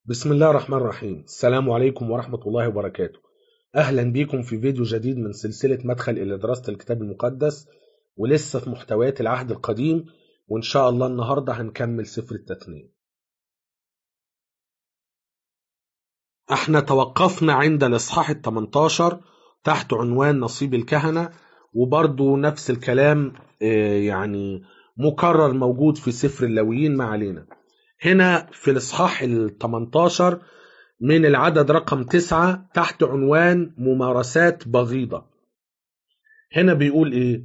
بسم الله الرحمن الرحيم السلام عليكم ورحمة الله وبركاته أهلا بيكم في فيديو جديد من سلسلة مدخل إلى دراسة الكتاب المقدس ولسه في محتويات العهد القديم وإن شاء الله النهاردة هنكمل سفر التثنية احنا توقفنا عند الإصحاح ال 18 تحت عنوان نصيب الكهنة وبرضو نفس الكلام آه، يعني مكرر موجود في سفر اللاويين ما علينا هنا في الإصحاح ال 18 من العدد رقم 9 تحت عنوان ممارسات بغيضة هنا بيقول إيه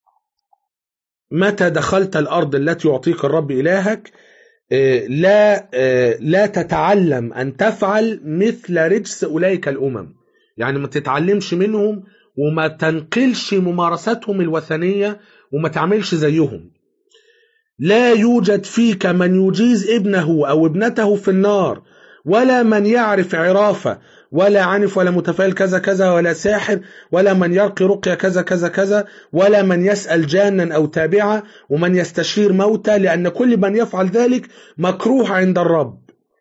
متى دخلت الأرض التي يعطيك الرب إلهك آه، لا آه، لا تتعلم أن تفعل مثل رجس أولئك الأمم يعني ما تتعلمش منهم وما تنقلش ممارساتهم الوثنية وما تعملش زيهم لا يوجد فيك من يجيز ابنه أو ابنته في النار ولا من يعرف عرافة ولا عنف ولا متفائل كذا كذا ولا ساحر ولا من يرقي رقية كذا كذا كذا ولا من يسأل جانا أو تابعة ومن يستشير موتى لأن كل من يفعل ذلك مكروه عند الرب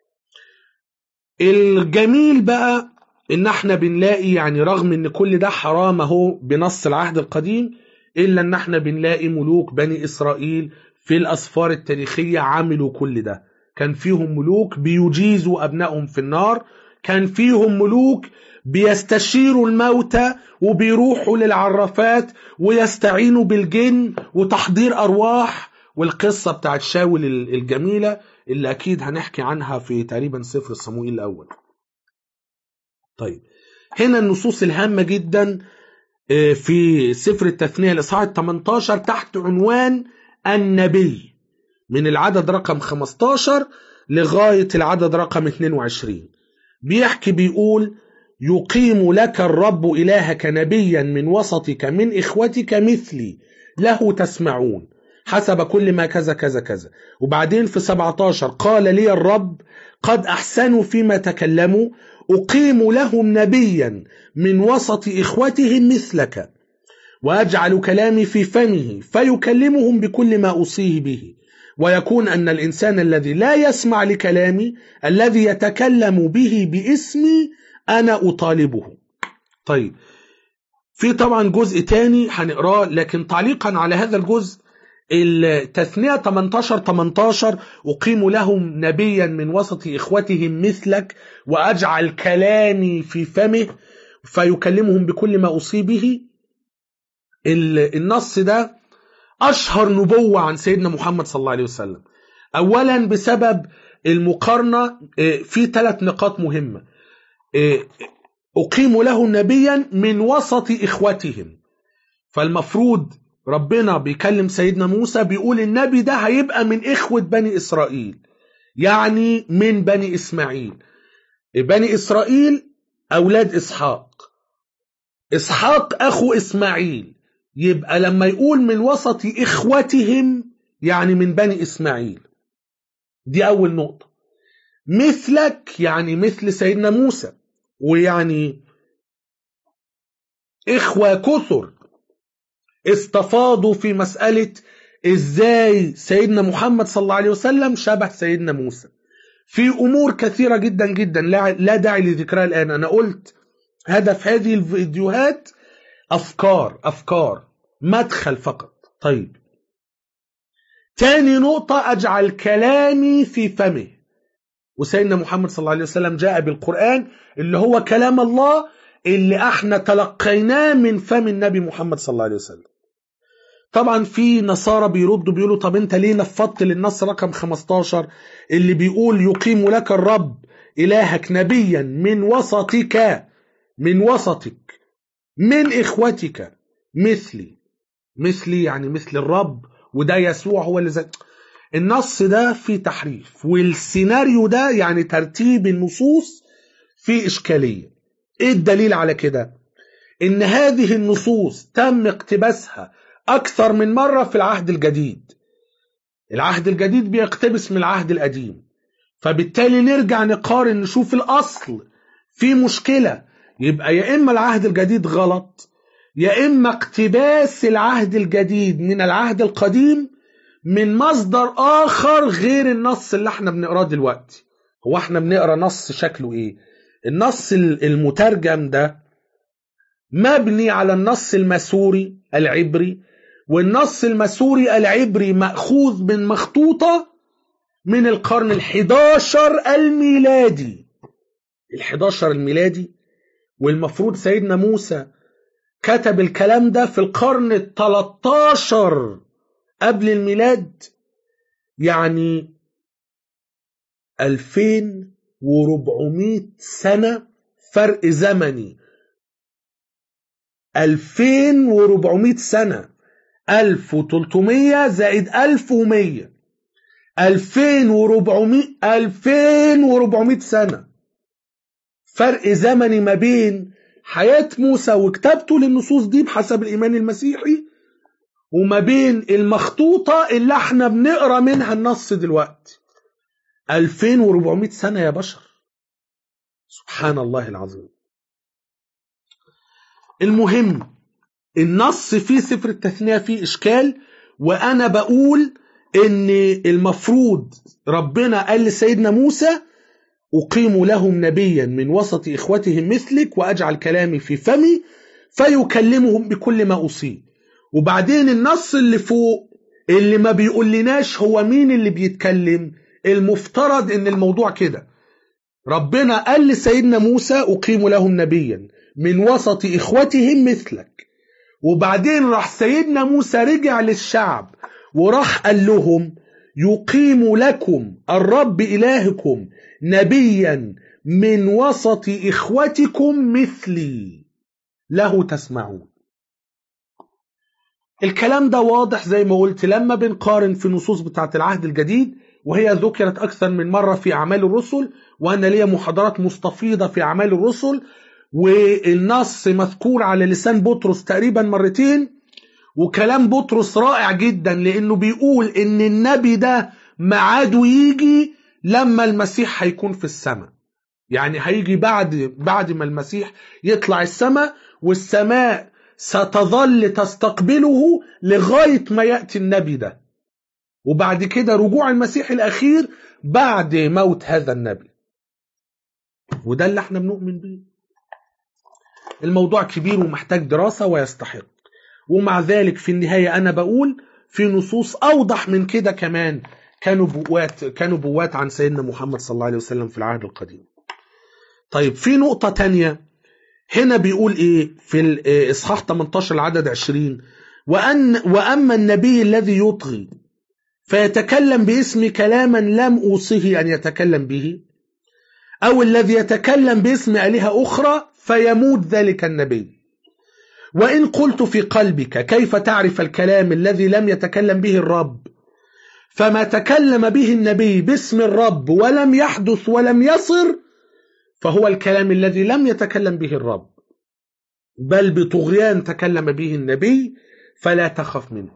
الجميل بقى ان احنا بنلاقي يعني رغم ان كل ده حرام اهو بنص العهد القديم الا ان احنا بنلاقي ملوك بني اسرائيل في الاسفار التاريخيه عملوا كل ده كان فيهم ملوك بيجيزوا ابنائهم في النار كان فيهم ملوك بيستشيروا الموتى وبيروحوا للعرافات ويستعينوا بالجن وتحضير ارواح والقصه بتاعت شاول الجميله اللي اكيد هنحكي عنها في تقريبا سفر صموئيل الاول طيب هنا النصوص الهامة جدا آه، في سفر التثنية الإصحاح 18 تحت عنوان النبي من العدد رقم 15 لغاية العدد رقم 22 بيحكي بيقول يقيم لك الرب إلهك نبيا من وسطك من إخوتك مثلي له تسمعون حسب كل ما كذا كذا كذا وبعدين في 17 قال لي الرب قد أحسنوا فيما تكلموا أقيم لهم نبيا من وسط إخوتهم مثلك وأجعل كلامي في فمه فيكلمهم بكل ما أوصيه به ويكون أن الإنسان الذي لا يسمع لكلامي الذي يتكلم به باسمي أنا أطالبه طيب في طبعا جزء تاني هنقراه لكن تعليقا على هذا الجزء التثنية 18 18 أقيم لهم نبيا من وسط إخوتهم مثلك وأجعل كلامي في فمه فيكلمهم بكل ما أوصي به ال- النص ده أشهر نبوة عن سيدنا محمد صلى الله عليه وسلم أولا بسبب المقارنة آه، في ثلاث نقاط مهمة آه، أقيم له نبيا من وسط إخوتهم فالمفروض ربنا بيكلم سيدنا موسى بيقول النبي ده هيبقى من إخوة بني إسرائيل يعني من بني إسماعيل بني إسرائيل أولاد إسحاق إسحاق أخو إسماعيل يبقى لما يقول من وسط إخوتهم يعني من بني إسماعيل دي أول نقطة مثلك يعني مثل سيدنا موسى ويعني إخوة كثر استفاضوا في مسألة إزاي سيدنا محمد صلى الله عليه وسلم شبه سيدنا موسى في أمور كثيرة جدا جدا لا لا داعي لذكرها الآن أنا قلت هدف هذه الفيديوهات أفكار أفكار مدخل فقط طيب تاني نقطة أجعل كلامي في فمه وسيدنا محمد صلى الله عليه وسلم جاء بالقرآن اللي هو كلام الله اللي احنا تلقيناه من فم النبي محمد صلى الله عليه وسلم طبعا في نصارى بيردوا بيقولوا طب انت ليه نفضت للنص رقم 15 اللي بيقول يقيم لك الرب إلهك نبيا من وسطك من وسطك من إخوتك مثلي مثلي يعني مثل الرب وده يسوع هو اللي زي النص ده فيه تحريف والسيناريو ده يعني ترتيب النصوص فيه إشكالية ايه الدليل على كده ان هذه النصوص تم اقتباسها اكثر من مرة في العهد الجديد العهد الجديد بيقتبس من العهد القديم فبالتالي نرجع نقارن نشوف الاصل في مشكلة يبقى يا اما العهد الجديد غلط يا اما اقتباس العهد الجديد من العهد القديم من مصدر اخر غير النص اللي احنا بنقراه دلوقتي هو احنا بنقرا نص شكله ايه النص المترجم ده مبني على النص المسوري العبري والنص المسوري العبري مأخوذ من مخطوطة من القرن الحداشر الميلادي الحداشر الميلادي والمفروض سيدنا موسى كتب الكلام ده في القرن التلتاشر قبل الميلاد يعني 2400 سنة فرق زمني 2400 سنة 1300 زائد 1100 2400 2400 سنة فرق زمني ما بين حياة موسى وكتابته للنصوص دي بحسب الإيمان المسيحي وما بين المخطوطة اللي احنا بنقرا منها النص دلوقتي 2400 سنة يا بشر سبحان الله العظيم المهم النص في سفر التثنية فيه إشكال وأنا بقول إن المفروض ربنا قال لسيدنا موسى أقيم لهم نبيا من وسط إخوتهم مثلك وأجعل كلامي في فمي فيكلمهم بكل ما أصيب وبعدين النص اللي فوق اللي ما بيقول لناش هو مين اللي بيتكلم المفترض ان الموضوع كده ربنا قال لسيدنا موسى أقيم لهم نبيا من وسط إخوتهم مثلك وبعدين راح سيدنا موسى رجع للشعب وراح قال لهم يقيم لكم الرب إلهكم نبيا من وسط إخوتكم مثلي له تسمعون الكلام ده واضح زي ما قلت لما بنقارن في النصوص بتاعة العهد الجديد وهي ذكرت أكثر من مرة في أعمال الرسل وأنا ليا محاضرات مستفيضة في أعمال الرسل والنص مذكور على لسان بطرس تقريبا مرتين وكلام بطرس رائع جدا لأنه بيقول إن النبي ده ميعاده يجي لما المسيح هيكون في السماء يعني هيجي بعد بعد ما المسيح يطلع السماء والسماء ستظل تستقبله لغاية ما يأتي النبي ده وبعد كده رجوع المسيح الأخير بعد موت هذا النبي وده اللي احنا بنؤمن بيه الموضوع كبير ومحتاج دراسة ويستحق ومع ذلك في النهاية أنا بقول في نصوص أوضح من كده كمان كانوا بوات كانوا بوات عن سيدنا محمد صلى الله عليه وسلم في العهد القديم طيب في نقطة تانية هنا بيقول ايه في الاصحاح 18 العدد 20 وأن وأما النبي الذي يطغي فيتكلم باسم كلاما لم أوصه أن يتكلم به أو الذي يتكلم باسم آلهة أخرى فيموت ذلك النبي وإن قلت في قلبك كيف تعرف الكلام الذي لم يتكلم به الرب فما تكلم به النبي باسم الرب ولم يحدث ولم يصر فهو الكلام الذي لم يتكلم به الرب بل بطغيان تكلم به النبي فلا تخف منه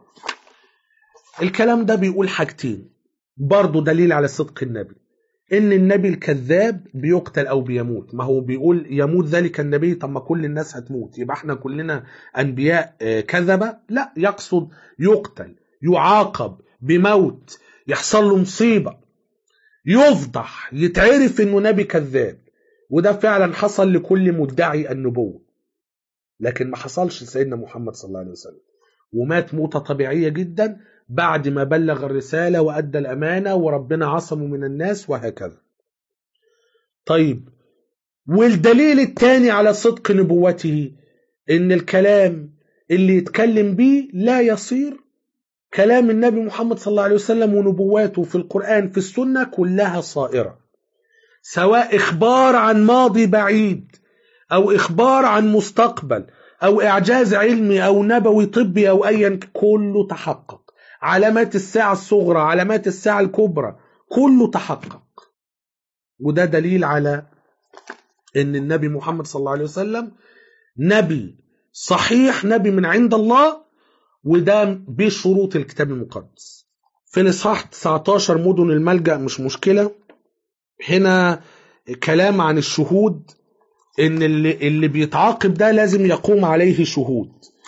الكلام ده بيقول حاجتين برضه دليل على صدق النبي ان النبي الكذاب بيقتل او بيموت ما هو بيقول يموت ذلك النبي طب ما كل الناس هتموت يبقى احنا كلنا انبياء كذبه لا يقصد يقتل يعاقب بموت يحصل له مصيبه يفضح يتعرف انه نبي كذاب وده فعلا حصل لكل مدعي النبوه لكن ما حصلش لسيدنا محمد صلى الله عليه وسلم ومات موتة طبيعية جدا بعد ما بلغ الرسالة وأدى الأمانة وربنا عصمه من الناس وهكذا طيب والدليل الثاني على صدق نبوته إن الكلام اللي يتكلم به لا يصير كلام النبي محمد صلى الله عليه وسلم ونبواته في القرآن في السنة كلها صائرة سواء إخبار عن ماضي بعيد أو إخبار عن مستقبل أو إعجاز علمي أو نبوي طبي أو أيا كله تحقق علامات الساعة الصغرى علامات الساعة الكبرى كله تحقق وده دليل على ان النبي محمد صلى الله عليه وسلم نبي صحيح نبي من عند الله وده بشروط الكتاب المقدس في الاصحاح 19 مدن الملجأ مش مشكلة هنا كلام عن الشهود ان اللي, اللي بيتعاقب ده لازم يقوم عليه شهود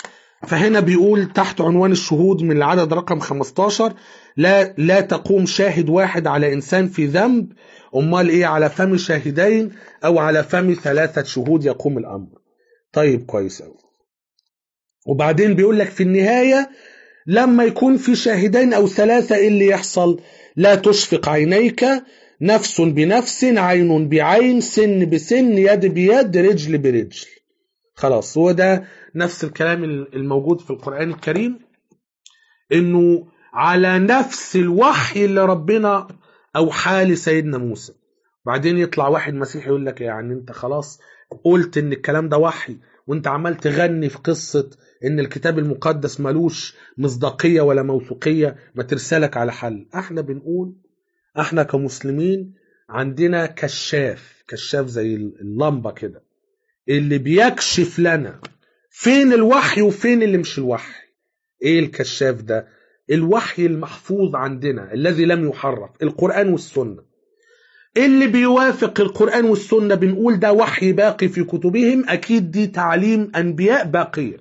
فهنا بيقول تحت عنوان الشهود من العدد رقم 15 لا لا تقوم شاهد واحد على انسان في ذنب امال ايه على فم شاهدين او على فم ثلاثه شهود يقوم الامر طيب كويس قوي وبعدين بيقول لك في النهايه لما يكون في شاهدين او ثلاثه ايه اللي يحصل لا تشفق عينيك نفس بنفس عين بعين سن بسن يد بيد رجل برجل خلاص هو ده نفس الكلام الموجود في القرآن الكريم انه على نفس الوحي اللي ربنا اوحى لسيدنا موسى بعدين يطلع واحد مسيحي يقول لك يعني انت خلاص قلت ان الكلام ده وحي وانت عمال تغني في قصة ان الكتاب المقدس ملوش مصداقية ولا موثوقية ما ترسلك على حل احنا بنقول احنا كمسلمين عندنا كشاف كشاف زي اللمبة كده اللي بيكشف لنا فين الوحي وفين اللي مش الوحي ايه الكشاف ده الوحي المحفوظ عندنا الذي لم يحرف القرآن والسنة اللي بيوافق القرآن والسنة بنقول ده وحي باقي في كتبهم أكيد دي تعليم أنبياء باقية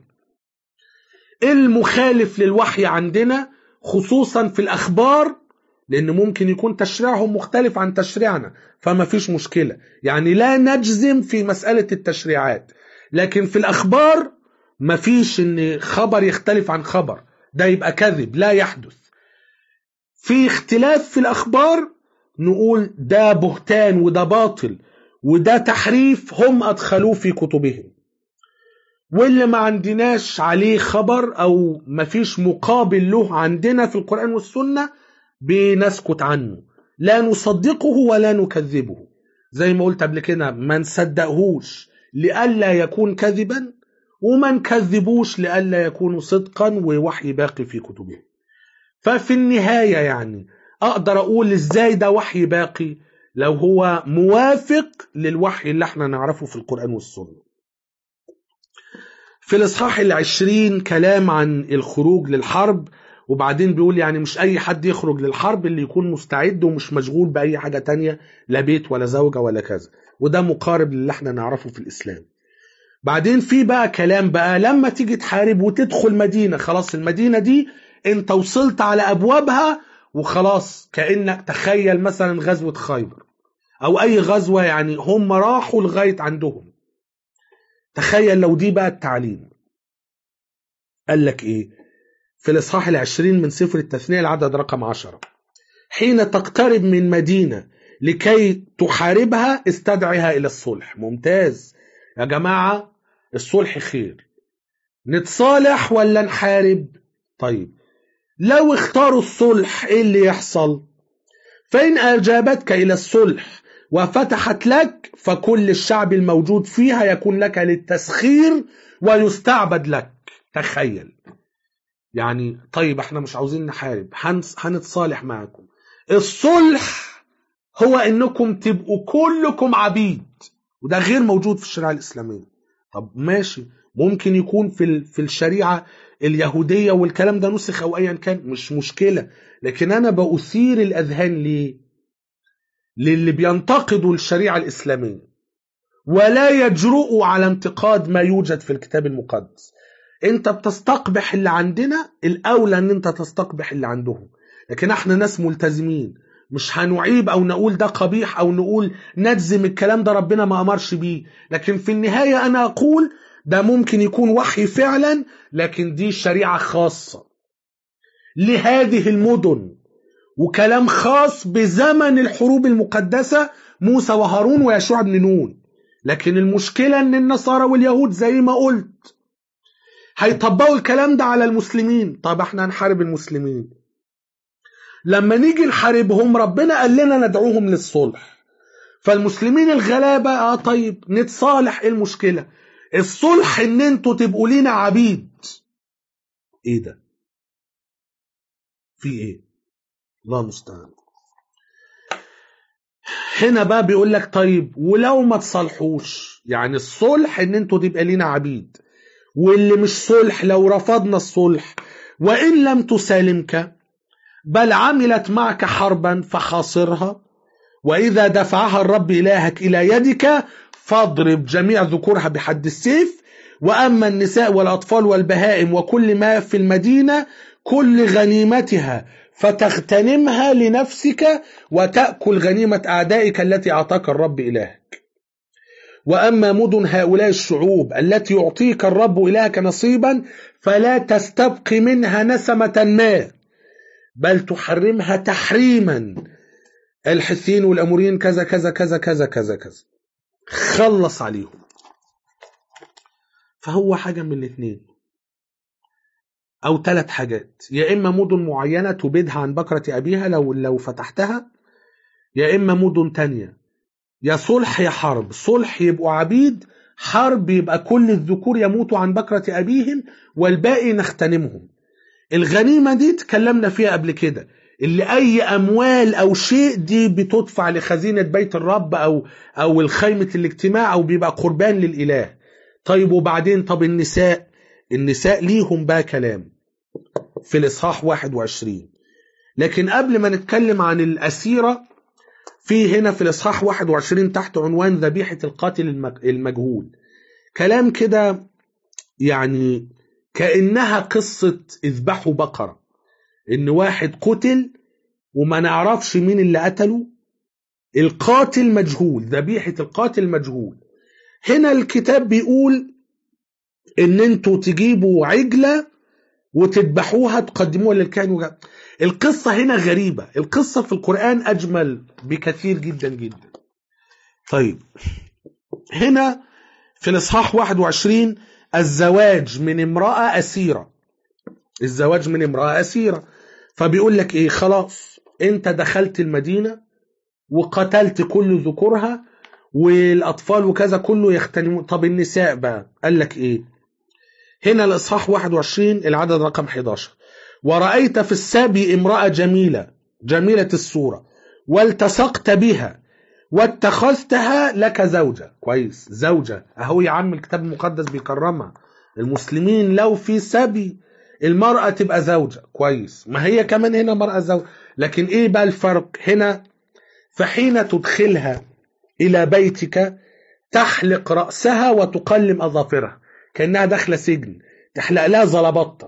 المخالف للوحي عندنا خصوصا في الأخبار لأن ممكن يكون تشريعهم مختلف عن تشريعنا فما فيش مشكلة يعني لا نجزم في مسألة التشريعات لكن في الأخبار ما فيش ان خبر يختلف عن خبر ده يبقى كذب لا يحدث في اختلاف في الأخبار نقول ده بهتان وده باطل وده تحريف هم أدخلوه في كتبهم واللي ما عندناش عليه خبر أو ما فيش مقابل له عندنا في القرآن والسنة بنسكت عنه لا نصدقه ولا نكذبه زي ما قلت قبل كده ما نصدقهوش لئلا يكون كذبا وما نكذبوش لئلا يكون صدقا ووحي باقي في كتبه ففي النهاية يعني أقدر أقول إزاي ده وحي باقي لو هو موافق للوحي اللي احنا نعرفه في القرآن والسنة في الإصحاح العشرين كلام عن الخروج للحرب وبعدين بيقول يعني مش أي حد يخرج للحرب اللي يكون مستعد ومش مشغول بأي حاجة تانية لا بيت ولا زوجة ولا كذا وده مقارب للي احنا نعرفه في الإسلام بعدين في بقى كلام بقى لما تيجي تحارب وتدخل مدينة خلاص المدينة دي انت وصلت على أبوابها وخلاص كأنك تخيل مثلا غزوة خيبر أو أي غزوة يعني هم راحوا لغاية عندهم تخيل لو دي بقى التعليم قال لك إيه في الإصحاح العشرين من سفر التثنية العدد رقم عشرة حين تقترب من مدينة لكي تحاربها استدعها إلى الصلح ممتاز يا جماعة الصلح خير نتصالح ولا نحارب طيب لو اختاروا الصلح ايه اللي يحصل فإن أجابتك إلى الصلح وفتحت لك فكل الشعب الموجود فيها يكون لك للتسخير ويستعبد لك تخيل يعني طيب احنا مش عاوزين نحارب هنتصالح معكم الصلح هو انكم تبقوا كلكم عبيد وده غير موجود في الشريعة الإسلامية طب ماشي ممكن يكون في في الشريعة اليهودية والكلام ده نسخ أو أيا كان مش مشكلة لكن أنا بأثير الأذهان ليه للي بينتقدوا الشريعة الإسلامية ولا يجرؤوا على انتقاد ما يوجد في الكتاب المقدس انت بتستقبح اللي عندنا الأولى ان انت تستقبح اللي عندهم لكن احنا ناس ملتزمين مش هنعيب او نقول ده قبيح او نقول نجزم الكلام ده ربنا ما امرش بيه لكن في النهاية انا اقول ده ممكن يكون وحي فعلا لكن دي شريعة خاصة لهذه المدن وكلام خاص بزمن الحروب المقدسة موسى وهارون ويشوع بن نون لكن المشكلة ان النصارى واليهود زي ما قلت هيطبقوا الكلام ده على المسلمين طب احنا هنحارب المسلمين لما نيجي نحاربهم ربنا قال لنا ندعوهم للصلح فالمسلمين الغلابة اه طيب نتصالح ايه المشكلة الصلح ان انتوا تبقوا لينا عبيد ايه ده في ايه الله المستعان هنا بقى بيقول لك طيب ولو ما تصالحوش يعني الصلح ان انتوا تبقى لينا عبيد واللي مش صلح لو رفضنا الصلح وان لم تسالمك بل عملت معك حربا فحاصرها وإذا دفعها الرب إلهك إلى يدك فاضرب جميع ذكورها بحد السيف وأما النساء والأطفال والبهائم وكل ما في المدينة كل غنيمتها فتغتنمها لنفسك وتأكل غنيمة أعدائك التي أعطاك الرب إلهك وأما مدن هؤلاء الشعوب التي يعطيك الرب إلهك نصيبا فلا تستبق منها نسمة ما بل تحرمها تحريما الحثين والأمورين كذا كذا كذا كذا كذا كذا خلص عليهم فهو حاجة من الاثنين أو ثلاث حاجات يا إما مدن معينة تبيدها عن بكرة أبيها لو لو فتحتها يا إما مدن تانية يا صلح يا حرب صلح يبقوا عبيد حرب يبقى كل الذكور يموتوا عن بكرة أبيهم والباقي نغتنمهم الغنيمة دي تكلمنا فيها قبل كده اللي أي أموال أو شيء دي بتدفع لخزينة بيت الرب أو أو الخيمة الاجتماع أو بيبقى قربان للإله طيب وبعدين طب النساء النساء ليهم بقى كلام في الإصحاح 21 لكن قبل ما نتكلم عن الأسيرة في هنا في الإصحاح 21 تحت عنوان ذبيحة القاتل المجهول كلام كده يعني كأنها قصة اذبحوا بقرة إن واحد قتل وما نعرفش مين اللي قتله القاتل مجهول ذبيحة القاتل مجهول هنا الكتاب بيقول ان انتوا تجيبوا عجلة وتذبحوها تقدموها للكاهن وجا. القصة هنا غريبة القصة في القرآن أجمل بكثير جدا جدا طيب هنا في الإصحاح 21 الزواج من امرأة أسيرة الزواج من امرأة أسيرة فبيقول لك إيه خلاص أنت دخلت المدينة وقتلت كل ذكورها والأطفال وكذا كله يختنموا طب النساء بقى قال لك إيه هنا الإصحاح 21 العدد رقم 11 ورأيت في السبي امرأة جميلة جميلة الصورة والتصقت بها واتخذتها لك زوجة كويس زوجة اهو يا عم الكتاب المقدس بيكرمها المسلمين لو في سبي المرأة تبقى زوجة كويس ما هي كمان هنا مرأة زوجة لكن ايه بقى الفرق هنا فحين تدخلها الى بيتك تحلق رأسها وتقلم اظافرها كأنها داخلة سجن تحلق لها زلبطة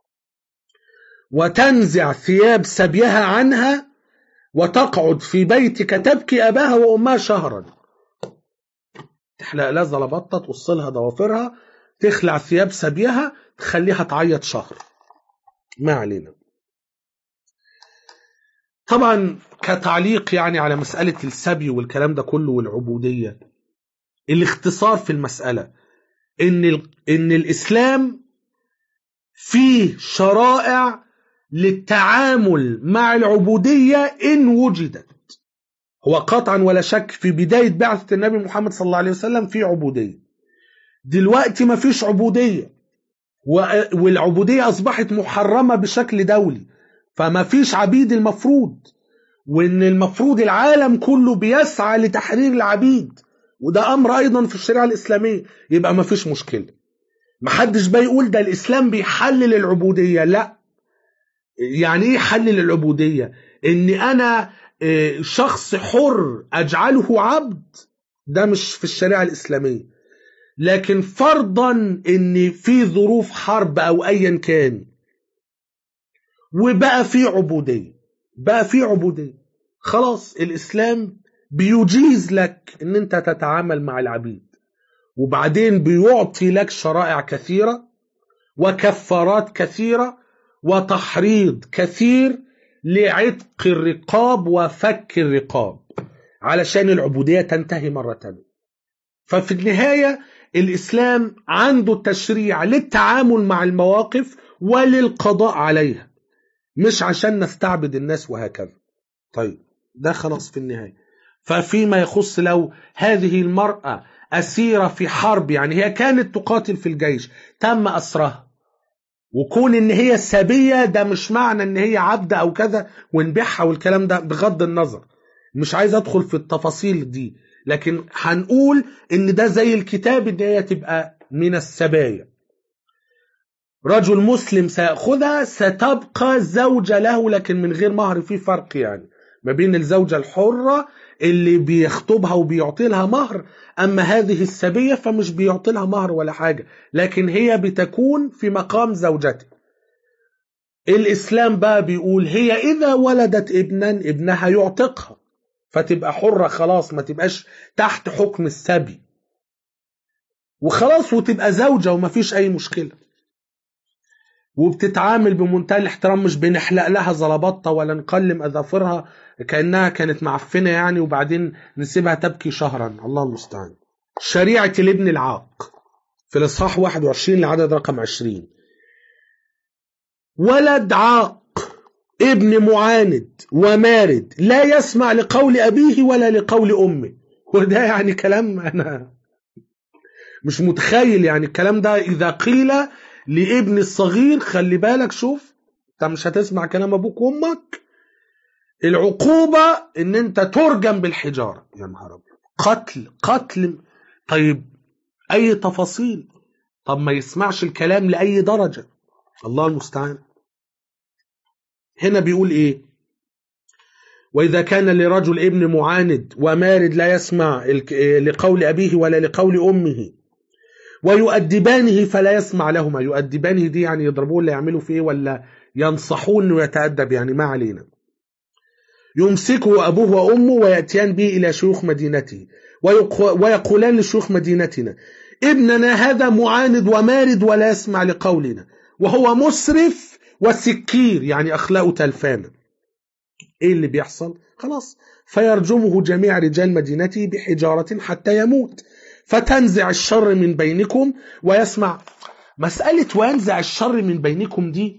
وتنزع ثياب سبيها عنها وتقعد في بيتك تبكي أباها وأمها شهرا تحلق لها زلبطة تقص لها ضوافرها تخلع ثياب سبيها تخليها تعيط شهر ما علينا طبعا كتعليق يعني على مسألة السبي والكلام ده كله والعبودية الاختصار في المسألة إن, إن الإسلام فيه شرائع للتعامل مع العبودية إن وجدت هو قطعا ولا شك في بداية بعثة النبي محمد صلى الله عليه وسلم في عبودية دلوقتي ما فيش عبودية والعبودية أصبحت محرمة بشكل دولي فما فيش عبيد المفروض وإن المفروض العالم كله بيسعى لتحرير العبيد وده أمر أيضا في الشريعة الإسلامية يبقى ما فيش مشكلة محدش بقى يقول ده الإسلام بيحلل العبودية لا يعني ايه حلل العبودية ان انا شخص حر اجعله عبد ده مش في الشريعة الاسلامية لكن فرضا ان في ظروف حرب او ايا كان وبقى في عبودية بقى في عبودية خلاص الاسلام بيجيز لك ان انت تتعامل مع العبيد وبعدين بيعطي لك شرائع كثيرة وكفارات كثيرة وتحريض كثير لعتق الرقاب وفك الرقاب علشان العبودية تنتهي مرة تانية ففي النهاية الإسلام عنده تشريع للتعامل مع المواقف وللقضاء عليها مش عشان نستعبد الناس وهكذا طيب ده خلاص في النهاية ففيما يخص لو هذه المرأة أسيرة في حرب يعني هي كانت تقاتل في الجيش تم أسرها وكون ان هي سبية ده مش معنى ان هي عبدة او كذا ونبيعها والكلام ده بغض النظر مش عايز ادخل في التفاصيل دي لكن هنقول ان ده زي الكتاب ان هي تبقى من السبايا رجل مسلم سيأخذها ستبقى زوجة له لكن من غير مهر في فرق يعني ما بين الزوجة الحرة اللي بيخطبها وبيعطي لها مهر اما هذه السبيه فمش بيعطي لها مهر ولا حاجه لكن هي بتكون في مقام زوجته الاسلام بقى بيقول هي اذا ولدت ابنا ابنها يعتقها فتبقى حره خلاص ما تبقاش تحت حكم السبي وخلاص وتبقى زوجه ومفيش اي مشكله وبتتعامل بمنتهى الاحترام مش بنحلق لها زلبطه ولا نقلم اظافرها كانها كانت معفنه يعني وبعدين نسيبها تبكي شهرا الله المستعان شريعه الابن العاق في الاصحاح 21 لعدد رقم 20 ولد عاق ابن معاند ومارد لا يسمع لقول ابيه ولا لقول امه وده يعني كلام انا مش متخيل يعني الكلام ده اذا قيل لابن الصغير خلي بالك شوف انت مش هتسمع كلام ابوك وامك العقوبة ان انت ترجم بالحجارة يا نهار ابيض قتل قتل طيب اي تفاصيل طب ما يسمعش الكلام لاي درجة الله المستعان هنا بيقول ايه واذا كان لرجل ابن معاند ومارد لا يسمع لقول ابيه ولا لقول امه ويؤدبانه فلا يسمع لهما يؤدبانه دي يعني يضربوه ولا يعملوا فيه ولا ينصحوه انه يتأدب يعني ما علينا يمسكه أبوه وأمه ويأتيان به إلى شيوخ مدينته ويقولان لشيوخ مدينتنا ابننا هذا معاند ومارد ولا يسمع لقولنا وهو مسرف وسكير يعني أخلاقه تلفانة إيه اللي بيحصل؟ خلاص فيرجمه جميع رجال مدينته بحجارة حتى يموت فتنزع الشر من بينكم ويسمع مسألة وينزع الشر من بينكم دي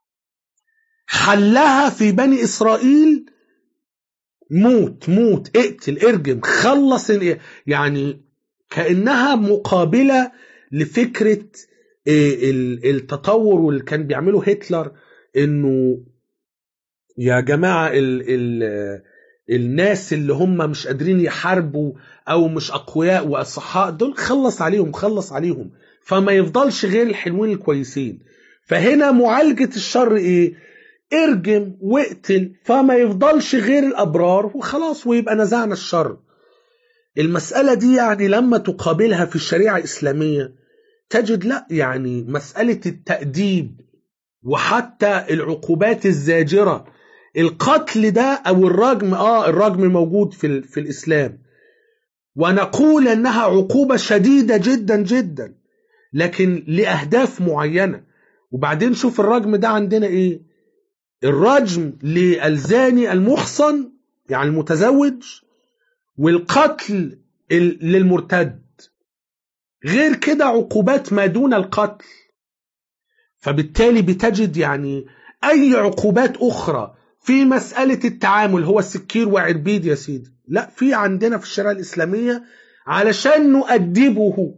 حلها في بني إسرائيل موت موت اقتل ارجم خلص يعني كأنها مقابلة لفكرة التطور واللي كان بيعمله هتلر انه يا جماعة ال ال الناس اللي هم مش قادرين يحاربوا او مش اقوياء واصحاء دول خلص عليهم خلص عليهم فما يفضلش غير الحلوين الكويسين فهنا معالجة الشر ايه ارجم واقتل فما يفضلش غير الابرار وخلاص ويبقى نزعنا الشر المسألة دي يعني لما تقابلها في الشريعة الإسلامية تجد لا يعني مسألة التأديب وحتى العقوبات الزاجرة القتل ده أو الرجم آه الرجم موجود في, في الإسلام ونقول أنها عقوبة شديدة جدا جدا لكن لأهداف معينة وبعدين شوف الرجم ده عندنا إيه الرجم للزاني المحصن يعني المتزوج والقتل للمرتد غير كده عقوبات ما دون القتل فبالتالي بتجد يعني أي عقوبات أخرى في مسألة التعامل هو السكير وعربيد يا سيدي لا في عندنا في الشريعة الإسلامية علشان نؤدبه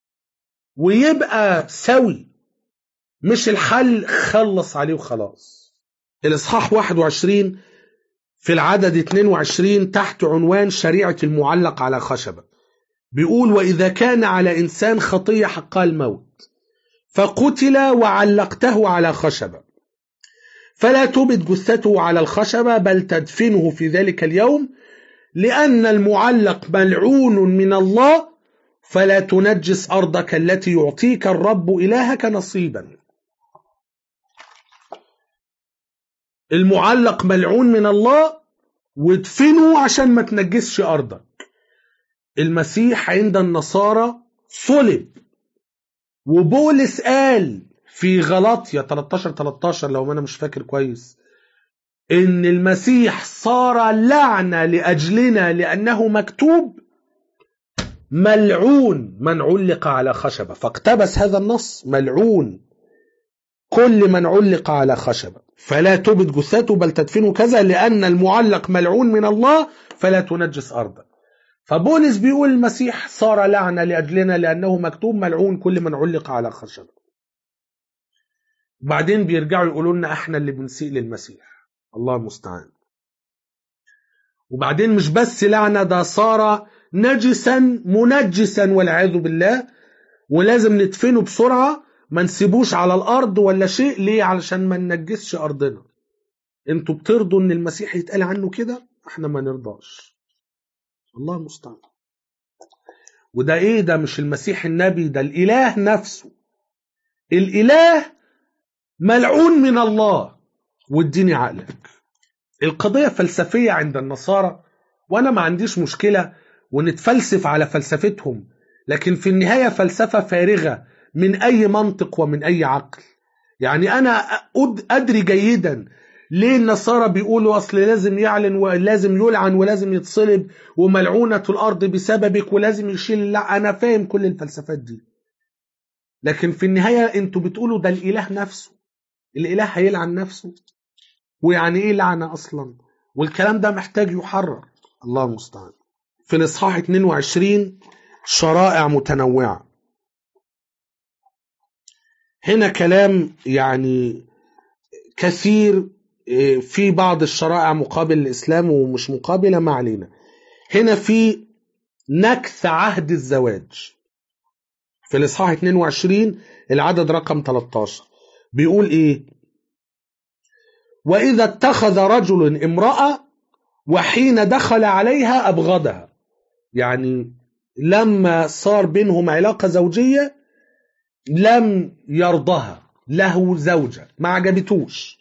ويبقى سوي مش الحل خلص عليه وخلاص الإصحاح 21 في العدد 22 تحت عنوان شريعة المعلق على خشبة بيقول وإذا كان على إنسان خطية حقها الموت فقتل وعلقته على خشبة فلا تبت جثته على الخشبة بل تدفنه في ذلك اليوم لأن المعلق ملعون من الله فلا تنجس أرضك التي يعطيك الرب إلهك نصيبا المعلق ملعون من الله وادفنه عشان ما تنجسش أرضك المسيح عند النصارى صلب وبولس قال في غلطية 13 13 لو انا مش فاكر كويس ان المسيح صار لعنة لاجلنا لانه مكتوب ملعون من علق على خشبة فاقتبس هذا النص ملعون كل من علق على خشبة فلا تبت جثته بل تدفنه كذا لأن المعلق ملعون من الله فلا تنجس أرضك فبولس بيقول المسيح صار لعنة لأجلنا لأنه مكتوب ملعون كل من علق على خشبة بعدين بيرجعوا يقولوا لنا احنا اللي بنسيء للمسيح الله المستعان وبعدين مش بس لعنة ده صار نجسا منجسا والعياذ بالله ولازم ندفنه بسرعة ما نسيبوش على الأرض ولا شيء ليه علشان ما ننجسش أرضنا انتوا بترضوا ان المسيح يتقال عنه كده احنا ما نرضاش الله المستعان وده ايه ده مش المسيح النبي ده الاله نفسه الاله ملعون من الله واديني عقلك القضية فلسفية عند النصارى وانا ما عنديش مشكلة ونتفلسف على فلسفتهم لكن في النهاية فلسفة فارغة من اي منطق ومن اي عقل يعني انا أد- ادري جيدا ليه النصارى بيقولوا اصل لازم يعلن ولازم يلعن ولازم يتصلب وملعونة الارض بسببك ولازم يشيل لا انا فاهم كل الفلسفات دي لكن في النهاية انتوا بتقولوا ده الاله نفسه الاله هيلعن نفسه ويعني ايه لعنة اصلا والكلام ده محتاج يحرر الله المستعان في الاصحاح 22 شرائع متنوعة هنا كلام يعني كثير إيه، في بعض الشرائع مقابل الإسلام ومش مقابلة ما علينا هنا في نكث عهد الزواج في الإصحاح 22 العدد رقم 13 بيقول إيه وإذا اتخذ رجل امرأة وحين دخل عليها أبغضها يعني لما صار بينهم علاقة زوجية لم يرضها له زوجة ما عجبتوش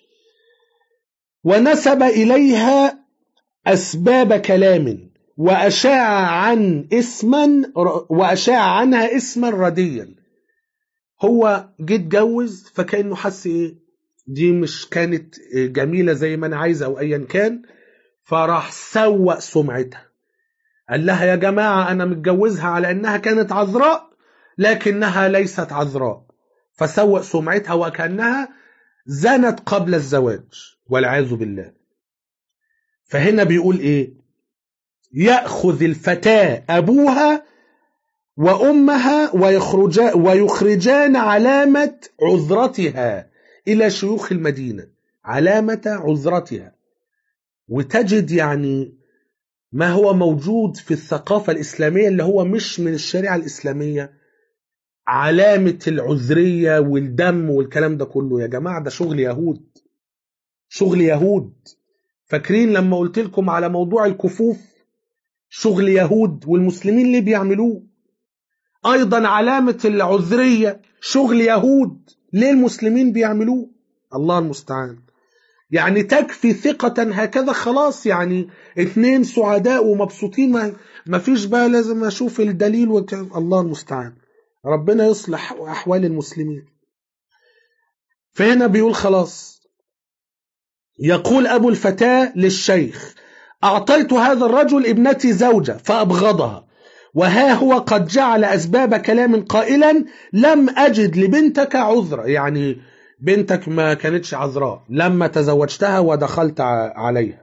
ونسب إليها أسباب كلام وأشاع عن اسما وأشاع عنها اسما رديا هو جه اتجوز فكأنه حس إيه دي مش كانت جميلة زي ما أنا عايز أو أيا كان فراح سوق سمعتها قال لها يا جماعة أنا متجوزها على أنها كانت عذراء لكنها ليست عذراء فسوق سمعتها وكأنها زنت قبل الزواج والعياذ بالله فهنا بيقول إيه يأخذ الفتاة أبوها وأمها ويخرجا ويخرجان علامة عذرتها إلى شيوخ المدينة علامة عذرتها وتجد يعني ما هو موجود في الثقافة الإسلامية اللي هو مش من الشريعة الإسلامية علامة العذرية والدم والكلام ده كله يا جماعة ده شغل يهود شغل يهود فاكرين لما قلت لكم على موضوع الكفوف شغل يهود والمسلمين اللي بيعملوه أيضا علامة العذرية شغل يهود ليه المسلمين بيعملوه الله المستعان يعني تكفي ثقة هكذا خلاص يعني اتنين سعداء ومبسوطين ما, ما فيش بقى لازم اشوف الدليل وك... الله المستعان ربنا يصلح احوال المسلمين فهنا بيقول خلاص يقول ابو الفتاة للشيخ اعطيت هذا الرجل ابنتي زوجة فابغضها وها هو قد جعل اسباب كلام قائلا لم اجد لبنتك عذرا يعني بنتك ما كانتش عذراء لما تزوجتها ودخلت عليها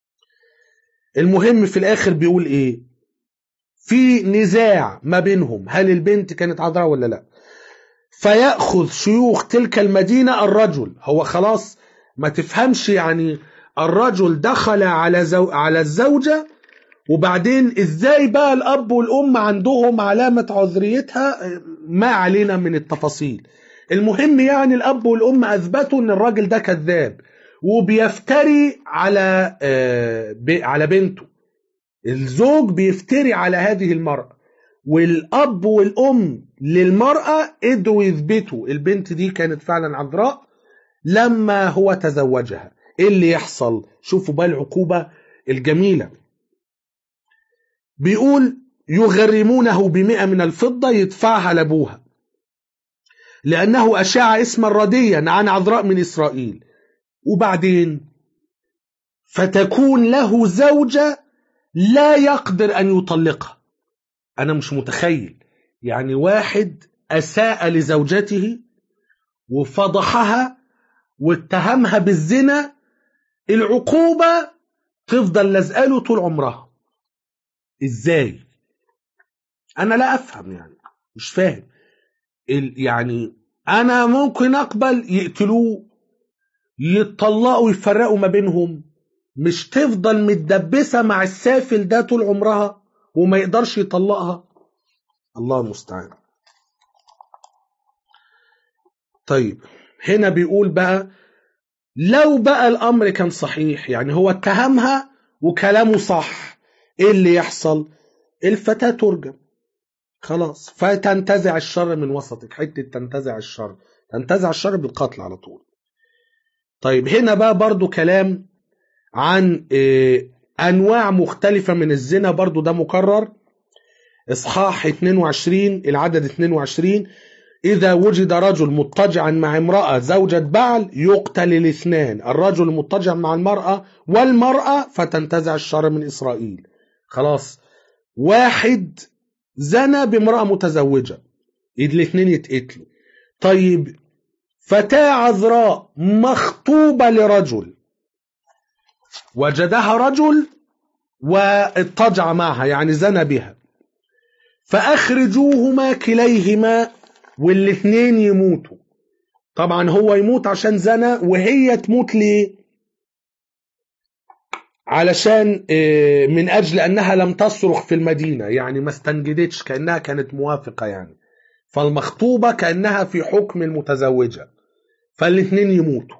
المهم في الاخر بيقول ايه في نزاع ما بينهم هل البنت كانت عذراء ولا لا فيأخذ شيوخ تلك المدينة الرجل هو خلاص ما تفهمش يعني الرجل دخل على زو... على الزوجة وبعدين ازاي بقى الاب والام عندهم علامة عذريتها ما علينا من التفاصيل المهم يعني الاب والام اثبتوا ان الراجل ده كذاب وبيفتري على على بنته الزوج بيفتري على هذه المرأة والاب والام للمرأة قدروا يثبتوا البنت دي كانت فعلا عذراء لما هو تزوجها ايه اللي يحصل شوفوا بقى العقوبة الجميلة بيقول يغرمونه بمئة من الفضة يدفعها لابوها لأنه أشاع اسما رديا عن عذراء من إسرائيل وبعدين فتكون له زوجة لا يقدر أن يطلقها أنا مش متخيل يعني واحد أساء لزوجته وفضحها واتهمها بالزنا العقوبة تفضل لازقاله طول عمرها ازاي انا لا افهم يعني مش فاهم يعني انا ممكن اقبل يقتلوه يتطلقوا يفرقوا ما بينهم مش تفضل متدبسة مع السافل ده طول عمرها وما يقدرش يطلقها الله المستعان طيب هنا بيقول بقى لو بقى الامر كان صحيح يعني هو اتهمها وكلامه صح ايه اللي يحصل الفتاة ترجم خلاص فتنتزع الشر من وسطك حتة تنتزع الشر تنتزع الشر بالقتل على طول طيب هنا بقى برضو كلام عن إيه انواع مختلفة من الزنا برضو ده مكرر اصحاح 22 العدد 22 إذا وجد رجل مضطجعا مع امرأة زوجة بعل يقتل الاثنان الرجل مضطجع مع المرأة والمرأة فتنتزع الشر من إسرائيل خلاص واحد زنى بامرأة متزوجة الاثنين يتقتلوا طيب فتاة عذراء مخطوبة لرجل وجدها رجل واضطجع معها يعني زنى بها فأخرجوهما كليهما والاثنين يموتوا طبعا هو يموت عشان زنى وهي تموت ليه علشان آه، من أجل أنها لم تصرخ في المدينة يعني ما استنجدتش كأنها كانت موافقة يعني فالمخطوبة كأنها في حكم المتزوجة فالاثنين يموتوا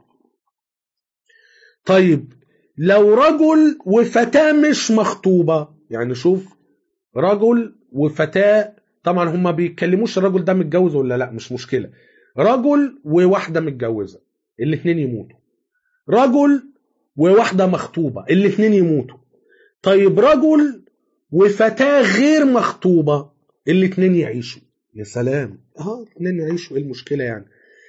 طيب لو رجل وفتاة مش مخطوبة يعني شوف رجل وفتاة طبعا هما بيتكلموش الرجل ده متجوز ولا لا مش مشكلة رجل وواحدة متجوزة الاثنين يموتوا رجل وواحدة مخطوبة الاثنين يموتوا طيب رجل وفتاة غير مخطوبة الاثنين يعيشوا يا سلام اه الاثنين يعيشوا ايه المشكلة يعني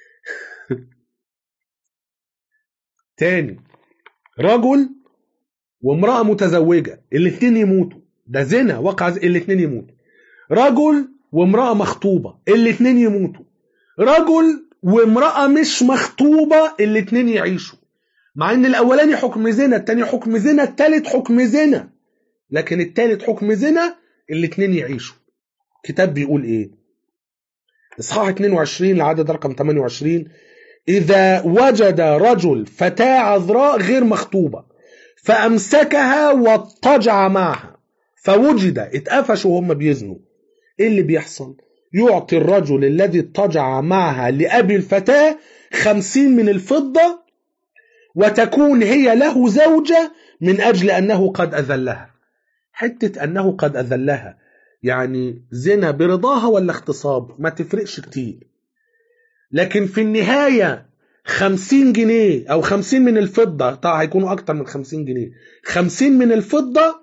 تاني رجل وامرأة متزوجة الاثنين يموتوا ده زنا وقع الاثنين يموتوا رجل وامرأة مخطوبة الاثنين يموتوا رجل وامرأة مش مخطوبة الاثنين يعيشوا مع ان الاولاني حكم زنا التاني حكم زنا التالت حكم زنا لكن التالت حكم زنا الاثنين يعيشوا كتاب بيقول ايه اصحاح 22 العدد رقم 28 اذا وجد رجل فتاة عذراء غير مخطوبة فامسكها واضطجع معها فوجد اتقفشوا هم بيزنوا ايه اللي بيحصل يعطي الرجل الذي اضطجع معها لأبي الفتاة خمسين من الفضة وتكون هي له زوجة من أجل أنه قد أذلها حتة أنه قد أذلها يعني زنا برضاها ولا اغتصاب ما تفرقش كتير لكن في النهاية خمسين جنيه أو خمسين من الفضة طبعا هيكونوا أكتر من خمسين جنيه خمسين من الفضة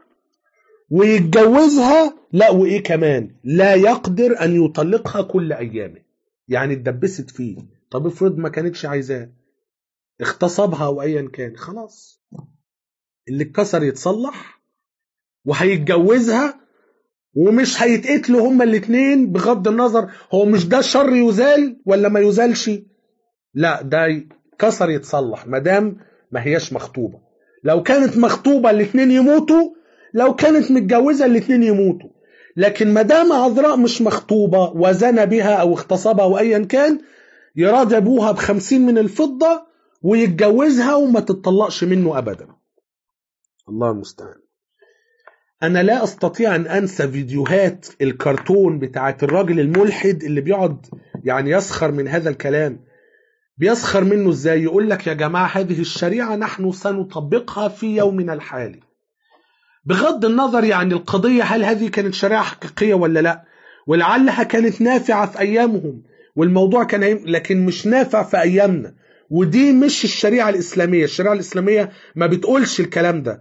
ويتجوزها لا وايه كمان لا يقدر ان يطلقها كل ايامه يعني اتدبست فيه طب افرض ما كانتش عايزاه اغتصبها او ايا كان خلاص اللي اتكسر يتصلح وهيتجوزها ومش هيتقتلوا هما الاتنين بغض النظر هو مش ده شر يزال ولا ما يزالش لا ده كسر يتصلح مادام ما هياش مخطوبة لو كانت مخطوبة الاتنين يموتوا لو كانت متجوزة الاتنين يموتوا لكن ما دام عذراء مش مخطوبة وزنى بها أو اغتصبها أو أيا كان يراد أبوها بخمسين من الفضة ويتجوزها وما تتطلقش منه أبدا الله المستعان أنا لا أستطيع أن أنسى فيديوهات الكرتون بتاعت الراجل الملحد اللي بيقعد يعني يسخر من هذا الكلام بيسخر منه ازاي يقول لك يا جماعة هذه الشريعة نحن سنطبقها في يومنا الحالي بغض النظر يعني القضية هل هذه كانت شريعة حقيقية ولا لا ولعلها كانت نافعة في أيامهم والموضوع كان هيم... لكن مش نافع في أيامنا ودي مش الشريعة الإسلامية الشريعة الإسلامية ما بتقولش الكلام ده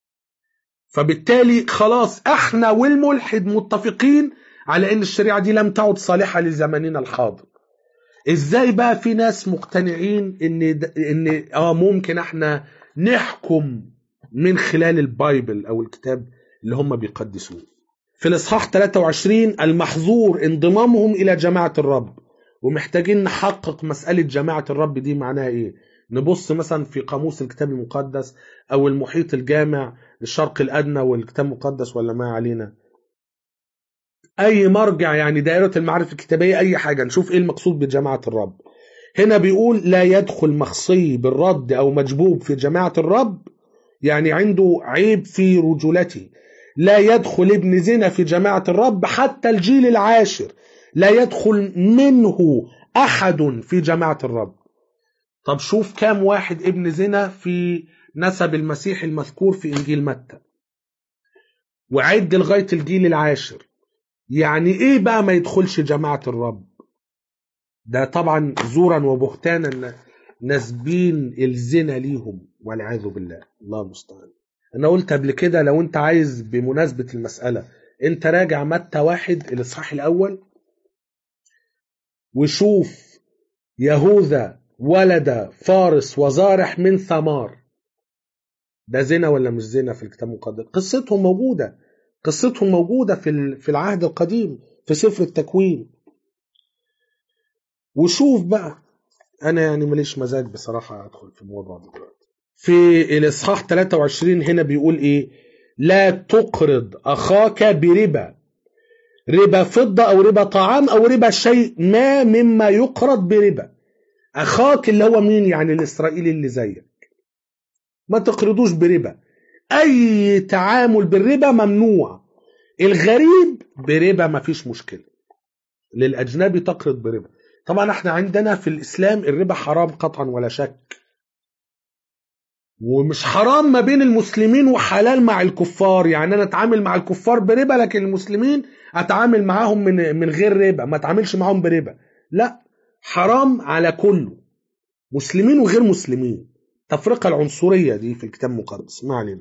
فبالتالي خلاص احنا والملحد متفقين على ان الشريعة دي لم تعد صالحة لزماننا الحاضر ازاي بقى في ناس مقتنعين ان د... ان اه ممكن احنا نحكم من خلال البايبل او الكتاب اللي هم بيقدسوه في الاصحاح 23 المحظور انضمامهم الى جماعه الرب ومحتاجين نحقق مساله جماعه الرب دي معناها ايه نبص مثلا في قاموس الكتاب المقدس او المحيط الجامع للشرق الادنى والكتاب المقدس ولا ما علينا اي مرجع يعني دائره المعارف الكتابيه اي حاجه نشوف ايه المقصود بجماعه الرب هنا بيقول لا يدخل مخصي بالرد او مجبوب في جماعه الرب يعني عنده عيب في رجولته لا يدخل ابن زنا في جماعة الرب حتى الجيل العاشر لا يدخل منه أحد في جماعة الرب طب شوف كام واحد ابن زنا في نسب المسيح المذكور في إنجيل متى وعد لغاية الجيل العاشر يعني ايه بقى ما يدخلش جماعة الرب ده طبعا زورا وبهتانا نسبين الزنا ليهم والعياذ بالله الله المستعان انا قلت قبل كده لو انت عايز بمناسبة المسألة انت راجع متى واحد الاصحاح الاول وشوف يهوذا ولد فارس وزارح من ثمار ده زنا ولا مش زنا في الكتاب المقدس قصتهم موجودة قصتهم موجودة في في العهد القديم في سفر التكوين وشوف بقى انا يعني ماليش مزاج بصراحة ادخل في الموضوع ده دلوقتي في الاصحاح 23 هنا بيقول ايه لا تقرض اخاك بربا ربا فضة او ربا طعام او ربا شيء ما مما يقرض بربا اخاك اللي هو مين يعني الاسرائيلي اللي زيك ما تقرضوش بربا اي تعامل بالربا ممنوع الغريب بربا ما فيش مشكلة للاجنبي تقرض بربا طبعا احنا عندنا في الاسلام الربا حرام قطعا ولا شك ومش حرام ما بين المسلمين وحلال مع الكفار يعني انا اتعامل مع الكفار بربا لكن المسلمين اتعامل معاهم من من غير ربا ما اتعاملش معاهم بربا لا حرام على كله مسلمين وغير مسلمين تفرقة العنصرية دي في الكتاب المقدس ما علينا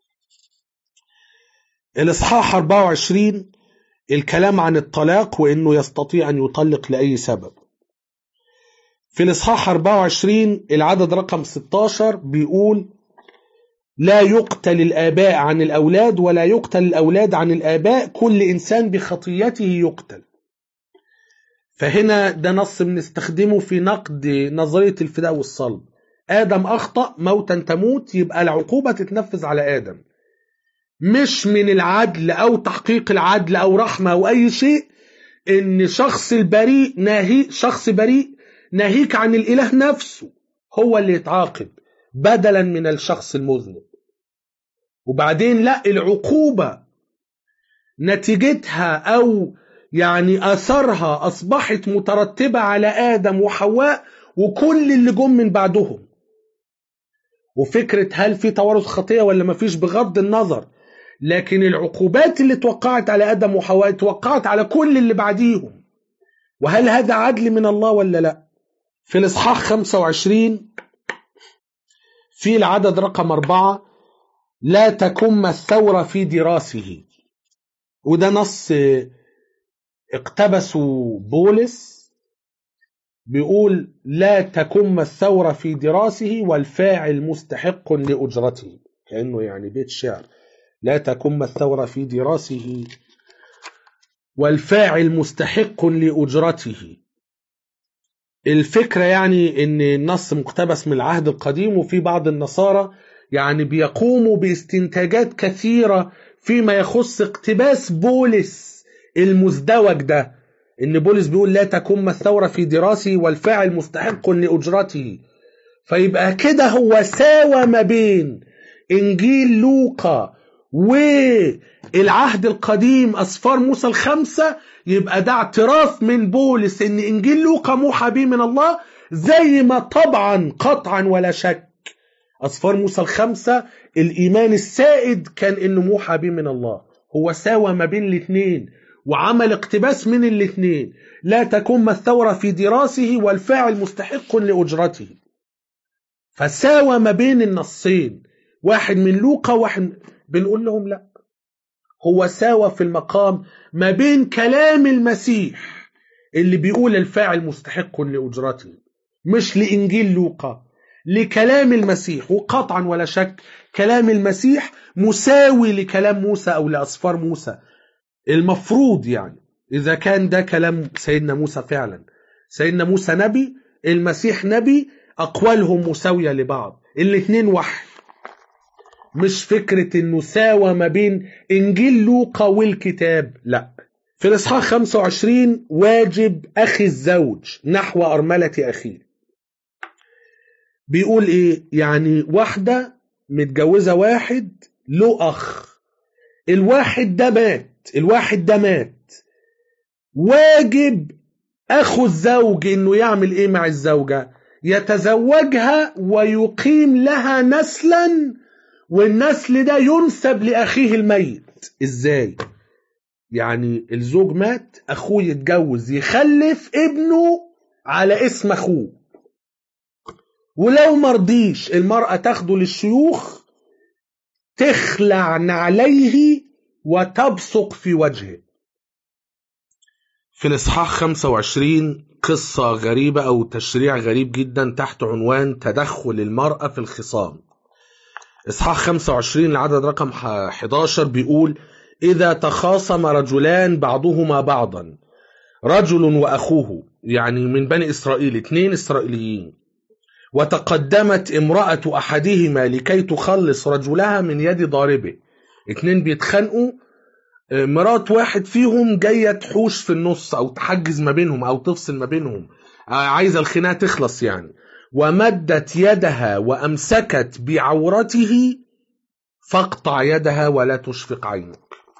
الاصحاح 24 الكلام عن الطلاق وانه يستطيع ان يطلق لاي سبب في الاصحاح 24 العدد رقم 16 بيقول لا يقتل الآباء عن الأولاد ولا يقتل الأولاد عن الآباء كل إنسان بخطيته يقتل فهنا ده نص بنستخدمه في نقد نظرية الفداء والصلب آدم أخطأ موتا تموت يبقى العقوبة تتنفذ على آدم مش من العدل أو تحقيق العدل أو رحمة أو أي شيء إن شخص البريء ناهي شخص بريء ناهيك عن الإله نفسه هو اللي يتعاقب بدلا من الشخص المذنب وبعدين لا العقوبة نتيجتها أو يعني أثرها أصبحت مترتبة على آدم وحواء وكل اللي جم من بعدهم وفكرة هل في توارث خطية ولا مفيش بغض النظر لكن العقوبات اللي توقعت على آدم وحواء توقعت على كل اللي بعديهم وهل هذا عدل من الله ولا لا في الإصحاح 25 في العدد رقم أربعة لا تكم الثورة في دراسه وده نص اقتبسوا بولس بيقول لا تكم الثورة في دراسه والفاعل مستحق لأجرته كأنه يعني بيت شعر لا تكم الثورة في دراسه والفاعل مستحق لأجرته الفكرة يعني ان النص مقتبس من العهد القديم وفي بعض النصارى يعني بيقوموا باستنتاجات كثيرة فيما يخص اقتباس بولس المزدوج ده ان بولس بيقول لا تكم الثورة في دراسه والفاعل مستحق لأجرته فيبقى كده هو ساوى ما بين انجيل لوقا والعهد القديم اسفار موسى الخمسة يبقى ده اعتراف من بولس ان انجيل لوقا موحى به من الله زي ما طبعا قطعا ولا شك اسفار موسى الخمسة الايمان السائد كان انه موحى به من الله هو ساوى ما بين الاثنين وعمل اقتباس من الاثنين لا تكن الثورة في دراسه والفاعل مستحق لأجرته فساوى ما بين النصين واحد من لوقا واحد بنقول لهم لا هو ساوى في المقام ما بين كلام المسيح اللي بيقول الفاعل مستحق لأجرته مش لإنجيل لوقا لكلام المسيح وقطعا ولا شك كلام المسيح مساوي لكلام موسى أو لأسفار موسى المفروض يعني إذا كان ده كلام سيدنا موسى فعلا سيدنا موسى نبي المسيح نبي أقوالهم مساوية لبعض الاثنين وحي مش فكرة انه ساوى ما بين انجيل لوقا والكتاب لا في الاصحاح 25 واجب اخي الزوج نحو ارملة اخيه بيقول ايه يعني واحدة متجوزة واحد له اخ الواحد ده مات الواحد ده مات واجب اخو الزوج انه يعمل ايه مع الزوجة يتزوجها ويقيم لها نسلا والنسل ده ينسب لأخيه الميت ازاي يعني الزوج مات اخوه يتجوز يخلف ابنه على اسم اخوه ولو مرضيش المرأة تاخده للشيوخ تخلع عليه وتبصق في وجهه في الإصحاح 25 قصة غريبة أو تشريع غريب جدا تحت عنوان تدخل المرأة في الخصام إصحاح 25 العدد رقم 11 بيقول إذا تخاصم رجلان بعضهما بعضا رجل وأخوه يعني من بني إسرائيل اثنين إسرائيليين وتقدمت امرأة أحدهما لكي تخلص رجلها من يد ضاربه اتنين بيتخانقوا مرات واحد فيهم جاية تحوش في النص أو تحجز ما بينهم أو تفصل ما بينهم عايزة الخناقة تخلص يعني ومدت يدها وأمسكت بعورته فاقطع يدها ولا تشفق عينك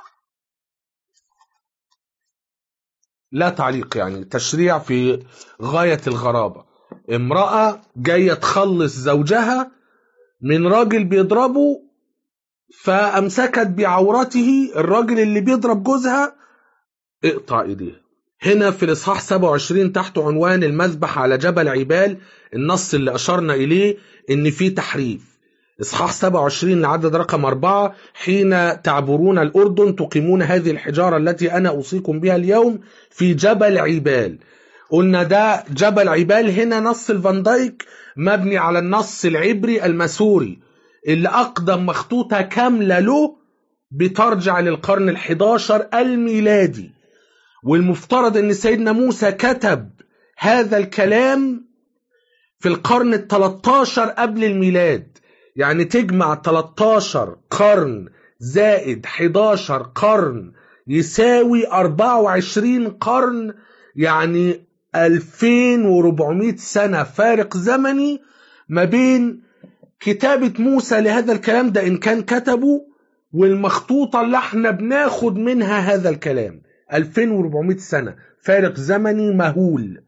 لا تعليق يعني تشريع في غاية الغرابة امرأة جاية تخلص زوجها من راجل بيضربه فأمسكت بعورته الراجل اللي بيضرب جوزها اقطع ايديها هنا في الإصحاح 27 تحت عنوان المذبح على جبل عبال النص اللي أشرنا إليه إن فيه تحريف إصحاح 27 العدد رقم 4 حين تعبرون الأردن تقيمون هذه الحجارة التي أنا أوصيكم بها اليوم في جبل عبال قلنا ده جبل عبال هنا نص الفان دايك مبني على النص العبري المسوري اللي أقدم مخطوطة كاملة له بترجع للقرن الحداشر الميلادي والمفترض ان سيدنا موسى كتب هذا الكلام في القرن ال13 قبل الميلاد يعني تجمع 13 قرن زائد 11 قرن يساوي 24 قرن يعني 2400 سنة فارق زمني ما بين كتابة موسى لهذا الكلام ده إن كان كتبه والمخطوطة اللي احنا بناخد منها هذا الكلام 2400 سنة فارق زمني مهول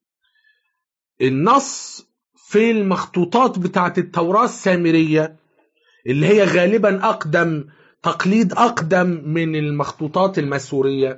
النص في المخطوطات بتاعت التوراة السامرية اللي هي غالبا أقدم تقليد أقدم من المخطوطات المسورية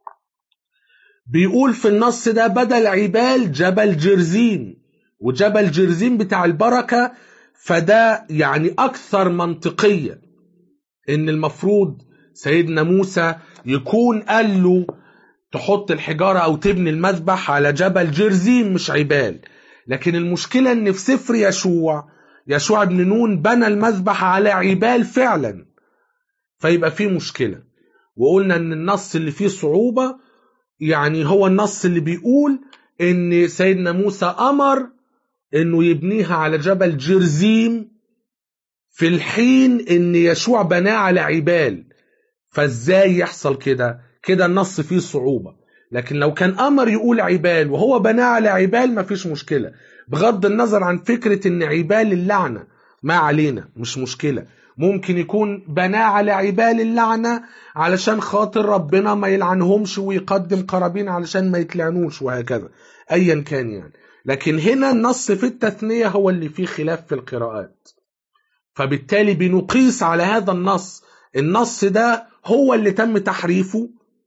بيقول في النص ده بدل عبال جبل جرزيم وجبل جرزيم بتاع البركة فده يعني أكثر منطقية إن المفروض سيدنا موسى يكون قال له تحط الحجارة أو تبني المذبح على جبل جرزيم مش عبال لكن المشكلة إن في سفر يشوع يشوع بن نون بنى المذبح على عبال فعلا فيبقى فيه مشكلة وقلنا إن النص اللي فيه صعوبة يعني هو النص اللي بيقول إن سيدنا موسى أمر إنه يبنيها على جبل جرزيم في الحين إن يشوع بناه على عبال فازاي يحصل كده كده النص فيه صعوبة لكن لو كان أمر يقول عبال وهو بناه على عبال مفيش مشكلة بغض النظر عن فكرة ان عبال اللعنة ما علينا مش مشكلة ممكن يكون بناه على عبال اللعنة علشان خاطر ربنا ما يلعنهمش ويقدم قرابين علشان ما يتلعنوش وهكذا ايا كان يعني لكن هنا النص في التثنية هو اللي فيه خلاف في القراءات فبالتالي بنقيس على هذا النص النص ده هو اللي تم تحريفه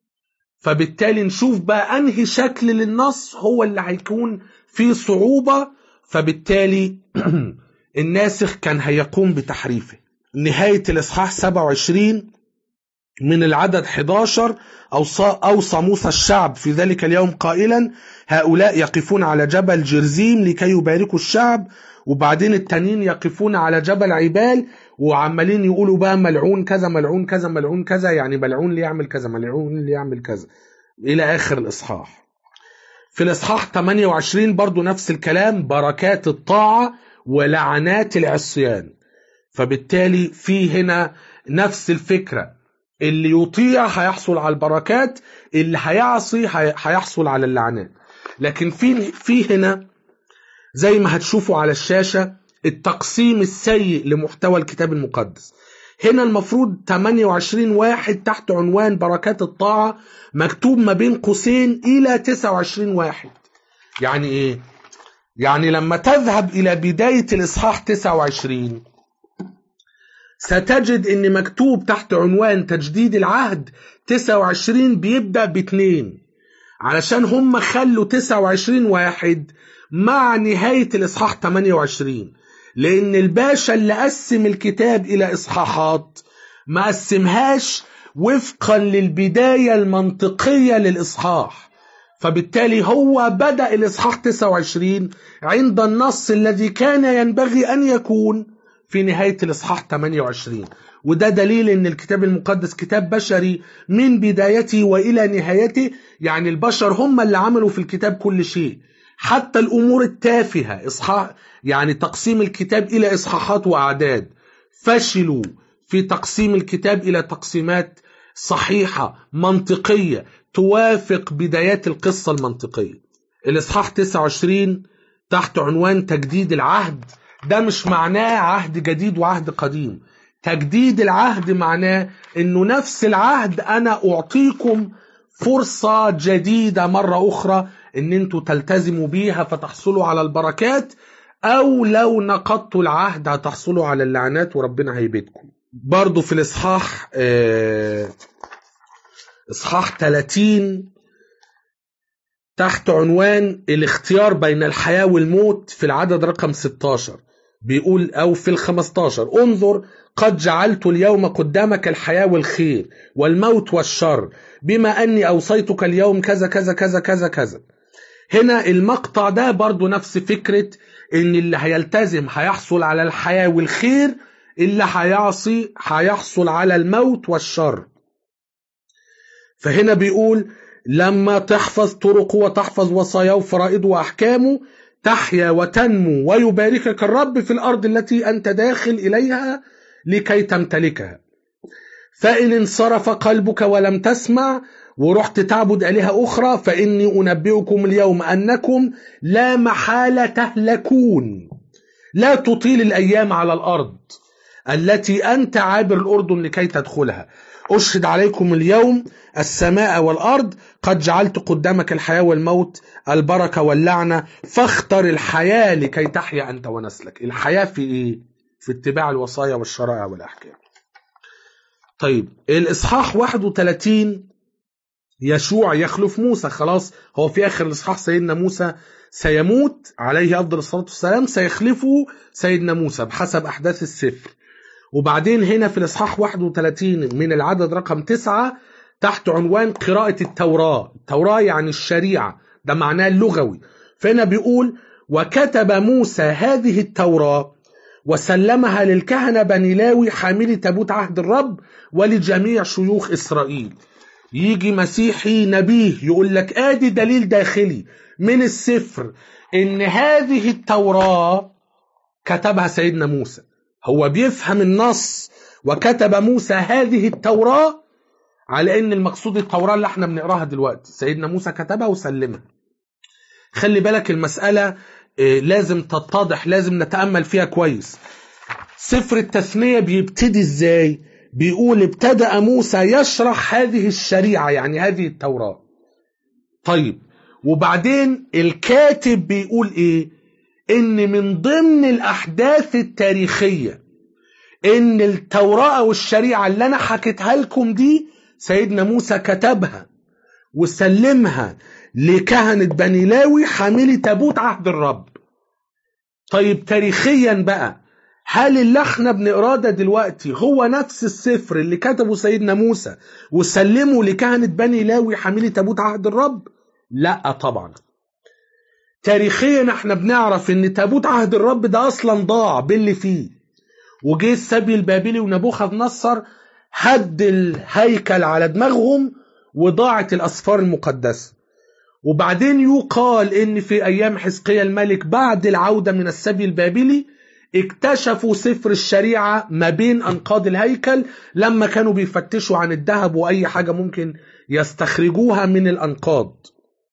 فبالتالي نشوف بقى انهي شكل للنص هو اللي هيكون فيه صعوبة فبالتالي الناسخ كان هيقوم بتحريفه نهاية الإصحاح 27 من العدد 11 أوصى, أوصى موسى الشعب في ذلك اليوم قائلا هؤلاء يقفون على جبل جرزيم لكي يباركوا الشعب وبعدين التانيين يقفون على جبل عبال وعمالين يقولوا بقى ملعون كذا ملعون كذا ملعون كذا يعني ملعون اللي يعمل كذا ملعون اللي يعمل كذا إلى آخر الإصحاح في الإصحاح 28 برضو نفس الكلام بركات الطاعة ولعنات العصيان فبالتالي في هنا نفس الفكرة اللي يطيع هيحصل على البركات اللي هيعصي هيحصل على اللعنات لكن في في هنا زي ما هتشوفوا على الشاشة التقسيم السيء لمحتوى الكتاب المقدس هنا المفروض 28 واحد تحت عنوان بركات الطاعة مكتوب ما بين قوسين إلى 29 واحد يعني إيه؟ يعني لما تذهب إلى بداية الإصحاح 29 ستجد ان مكتوب تحت عنوان تجديد العهد 29 بيبدأ باتنين علشان هم خلوا 29 واحد مع نهاية الإصحاح 28 لأن الباشا اللي قسم الكتاب إلى إصحاحات ما قسمهاش وفقا للبداية المنطقية للإصحاح فبالتالي هو بدأ الإصحاح 29 عند النص الذي كان ينبغي أن يكون في نهاية الإصحاح 28 وده دليل ان الكتاب المقدس كتاب بشري من بدايته والى نهايته يعني البشر هم اللي عملوا في الكتاب كل شيء حتى الامور التافهه اصحاح يعني تقسيم الكتاب الى اصحاحات واعداد فشلوا في تقسيم الكتاب الى تقسيمات صحيحه منطقيه توافق بدايات القصه المنطقيه الاصحاح 29 تحت عنوان تجديد العهد ده مش معناه عهد جديد وعهد قديم تجديد العهد معناه انه نفس العهد انا اعطيكم فرصة جديدة مرة اخرى ان انتوا تلتزموا بيها فتحصلوا على البركات او لو نقضتوا العهد هتحصلوا على اللعنات وربنا هيبيدكم برضو في الاصحاح اه اصحاح 30 تحت عنوان الاختيار بين الحياة والموت في العدد رقم 16 بيقول أو في الخمستاشر انظر قد جعلت اليوم قدامك الحياة والخير والموت والشر بما أني أوصيتك اليوم كذا كذا كذا كذا كذا هنا المقطع ده برضو نفس فكرة ان اللي هيلتزم هيحصل على الحياة والخير اللي هيعصي هيحصل على الموت والشر فهنا بيقول لما تحفظ طرقه وتحفظ وصاياه وفرائضه وأحكامه تحيا وتنمو ويباركك الرب في الأرض التي أنت داخل إليها لكي تمتلكها فإن انصرف قلبك ولم تسمع ورحت تعبد آلهة أخرى فإني أنبئكم اليوم أنكم لا محالة تهلكون لا تطيل الأيام على الأرض التي أنت عابر الأردن لكي تدخلها أشهد عليكم اليوم السماء والأرض قد جعلت قدامك الحياة والموت البركة واللعنة فاختر الحياة لكي تحيا أنت ونسلك الحياة في إيه؟ في اتباع الوصايا والشرائع والأحكام طيب الإصحاح 31 يشوع يخلف موسى خلاص هو في آخر الإصحاح سيدنا موسى سيموت عليه أفضل الصلاة والسلام سيخلفه سيدنا موسى بحسب أحداث السفر وبعدين هنا في الإصحاح 31 من العدد رقم 9 تحت عنوان قراءة التوراة التوراة يعني الشريعة ده معناه اللغوي فهنا بيقول وكتب موسى هذه التوراة وسلمها للكهنة بني لاوي حاملي تابوت عهد الرب ولجميع شيوخ إسرائيل يجي مسيحي نبيه يقول لك ادي دليل داخلي من السفر ان هذه التوراة كتبها سيدنا موسى هو بيفهم النص وكتب موسى هذه التوراة على ان المقصود التوراة اللي احنا بنقراها دلوقتي سيدنا موسى كتبها وسلمها خلي بالك المسألة لازم تتضح لازم نتأمل فيها كويس سفر التثنية بيبتدي ازاي بيقول ابتدأ موسى يشرح هذه الشريعة يعني هذه التوراة طيب وبعدين الكاتب بيقول ايه ان من ضمن الاحداث التاريخية ان التوراة والشريعة اللي انا حكيتها لكم دي سيدنا موسى كتبها وسلمها لكهنة بني لاوي حاملي تابوت عهد الرب طيب تاريخيا بقى هل اللي احنا بنقراه ده دلوقتي هو نفس السفر اللي كتبه سيدنا موسى وسلمه لكهنة بني لاوي حاملي تابوت عهد الرب لا طبعا تاريخيا احنا بنعرف ان تابوت عهد الرب ده اصلا ضاع باللي فيه وجه السبي البابلي ونبوخذ نصر هد الهيكل على دماغهم وضاعت الاسفار المقدسه وبعدين يقال ان في ايام حزقيا الملك بعد العوده من السبي البابلي اكتشفوا سفر الشريعه ما بين انقاض الهيكل لما كانوا بيفتشوا عن الذهب واي حاجه ممكن يستخرجوها من الانقاض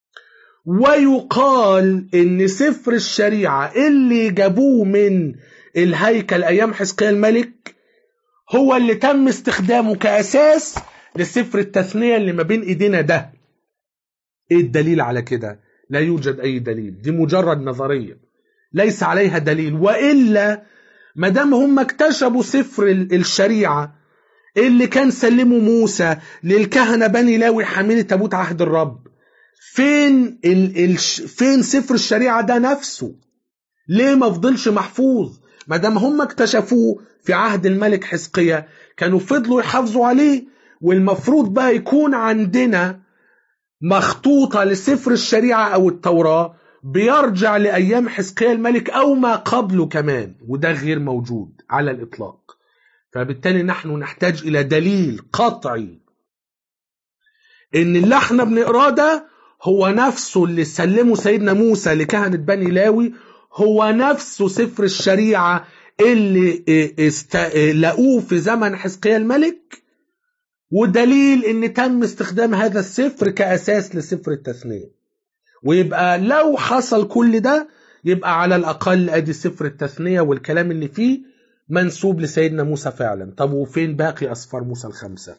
ويقال ان سفر الشريعه اللي جابوه من الهيكل ايام حزقيا الملك هو اللي تم استخدامه كاساس لسفر التثنيه اللي ما بين ايدينا ده ايه الدليل على كده لا يوجد اي دليل دي مجرد نظريه ليس عليها دليل والا ما دام هم اكتشفوا سفر ال- الشريعه اللي كان سلمه موسى للكهنه بني لاوي حاملي تابوت عهد الرب فين ال ال فين سفر الشريعه ده نفسه ليه ما فضلش محفوظ ما دام هم اكتشفوه في عهد الملك حزقيا كانوا فضلوا يحافظوا عليه والمفروض بقى يكون عندنا مخطوطة لسفر الشريعة أو التوراة بيرجع لأيام حزقيا الملك أو ما قبله كمان وده غير موجود على الإطلاق فبالتالي نحن نحتاج إلى دليل قطعي إن اللي احنا بنقراه ده هو نفسه اللي سلمه سيدنا موسى لكهنة بني لاوي هو نفسه سفر الشريعة اللي است... لقوه في زمن حزقيا الملك ودليل ان تم استخدام هذا السفر كأساس لسفر التثنية ويبقى لو حصل كل ده يبقى على الأقل أدي سفر التثنية والكلام اللي فيه منسوب لسيدنا موسى فعلا طب وفين باقي أسفار موسى الخمسة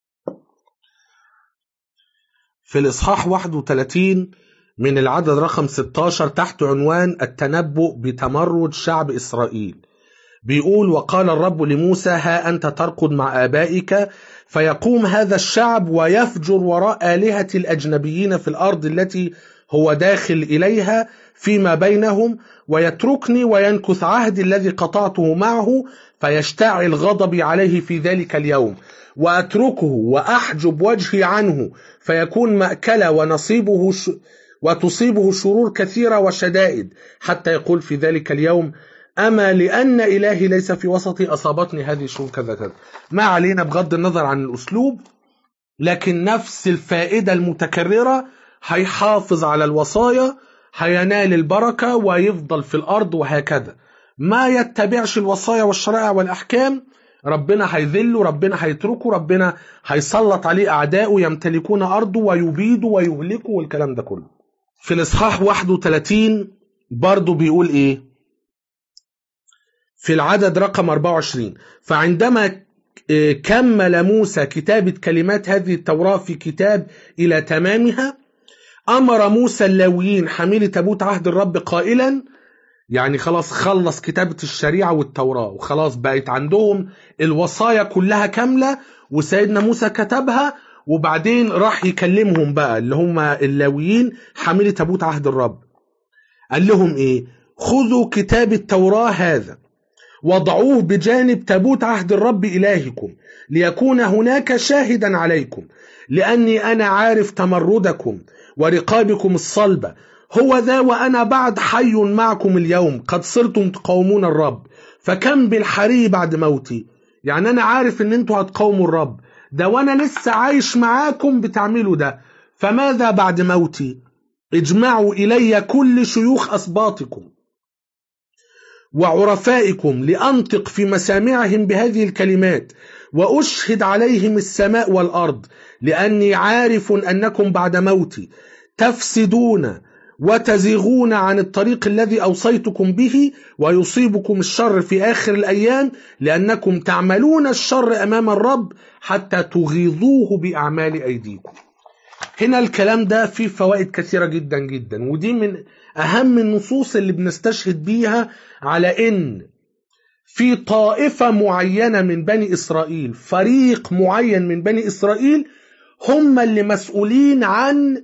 في الإصحاح 31 من العدد رقم 16 تحت عنوان التنبؤ بتمرد شعب إسرائيل بيقول وقال الرب لموسى ها أنت ترقد مع آبائك فيقوم هذا الشعب ويفجر وراء آلهة الأجنبيين في الأرض التي هو داخل إليها فيما بينهم ويتركني وينكث عهدي الذي قطعته معه فيشتعل غضبي عليه في ذلك اليوم وأتركه وأحجب وجهي عنه فيكون مأكلة ونصيبه ش... وتصيبه شرور كثيرة وشدائد حتى يقول في ذلك اليوم أما لأن إلهي ليس في وسطي أصابتني هذه الشرور كذا كذا ما علينا بغض النظر عن الأسلوب لكن نفس الفائدة المتكررة هيحافظ على الوصايا هينال البركة ويفضل في الأرض وهكذا ما يتبعش الوصايا والشرائع والأحكام ربنا هيذله ربنا هيتركه ربنا هيسلط عليه أعداؤه يمتلكون أرضه ويبيدوا ويهلكوا والكلام ده كله في الإصحاح 31 برضه بيقول إيه في العدد رقم 24 فعندما كمل موسى كتابة كلمات هذه التوراة في كتاب إلى تمامها أمر موسى اللاويين حاملي تابوت عهد الرب قائلا يعني خلاص خلص كتابة الشريعة والتوراة وخلاص بقت عندهم الوصايا كلها كاملة وسيدنا موسى كتبها وبعدين راح يكلمهم بقى اللي هم اللاويين حاملي تابوت عهد الرب قال لهم ايه خذوا كتاب التوراة هذا وضعوه بجانب تابوت عهد الرب إلهكم ليكون هناك شاهدا عليكم لأني أنا عارف تمردكم ورقابكم الصلبة هو ذا وأنا بعد حي معكم اليوم قد صرتم تقاومون الرب فكم بالحري بعد موتي يعني أنا عارف أن أنتوا هتقاوموا الرب ده وأنا لسه عايش معاكم بتعملوا ده فماذا بعد موتي اجمعوا إلي كل شيوخ أسباطكم وعرفائكم لأنطق في مسامعهم بهذه الكلمات وأشهد عليهم السماء والأرض لأني عارف أنكم بعد موتي تفسدون وتزيغون عن الطريق الذي أوصيتكم به ويصيبكم الشر في آخر الأيام لأنكم تعملون الشر أمام الرب حتى تغيظوه بأعمال أيديكم هنا الكلام ده فيه فوائد كثيرة جدا جدا ودي من أهم النصوص اللي بنستشهد بيها على إن في طائفة معينة من بني إسرائيل فريق معين من بني إسرائيل هم اللي مسؤولين عن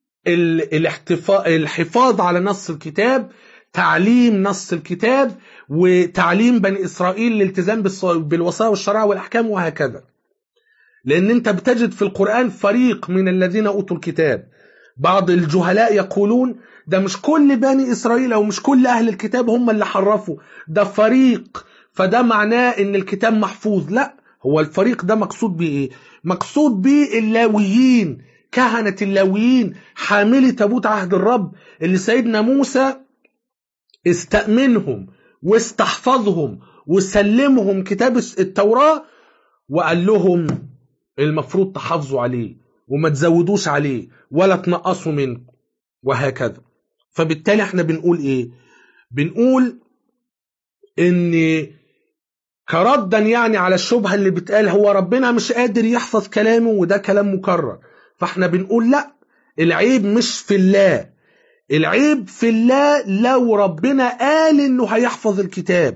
الحفاظ على نص الكتاب تعليم نص الكتاب وتعليم بني إسرائيل الالتزام بالوصايا والشرائع والأحكام وهكذا لأن أنت بتجد في القرآن فريق من الذين أوتوا الكتاب بعض الجهلاء يقولون ده مش كل بني إسرائيل أو مش كل أهل الكتاب هم اللي حرفوا ده فريق فده معناه إن الكتاب محفوظ لا هو الفريق ده مقصود بيه إيه؟ مقصود بيه اللاويين كهنة اللاويين حاملي تابوت عهد الرب اللي سيدنا موسى استأمنهم واستحفظهم وسلمهم كتاب التوراة وقال لهم المفروض تحافظوا عليه وما تزودوش عليه ولا تنقصوا منه وهكذا فبالتالي احنا بنقول ايه بنقول ان كردا يعني على الشبهة اللي بتقال هو ربنا مش قادر يحفظ كلامه وده كلام مكرر فاحنا بنقول لا العيب مش في الله العيب في الله لو ربنا قال انه هيحفظ الكتاب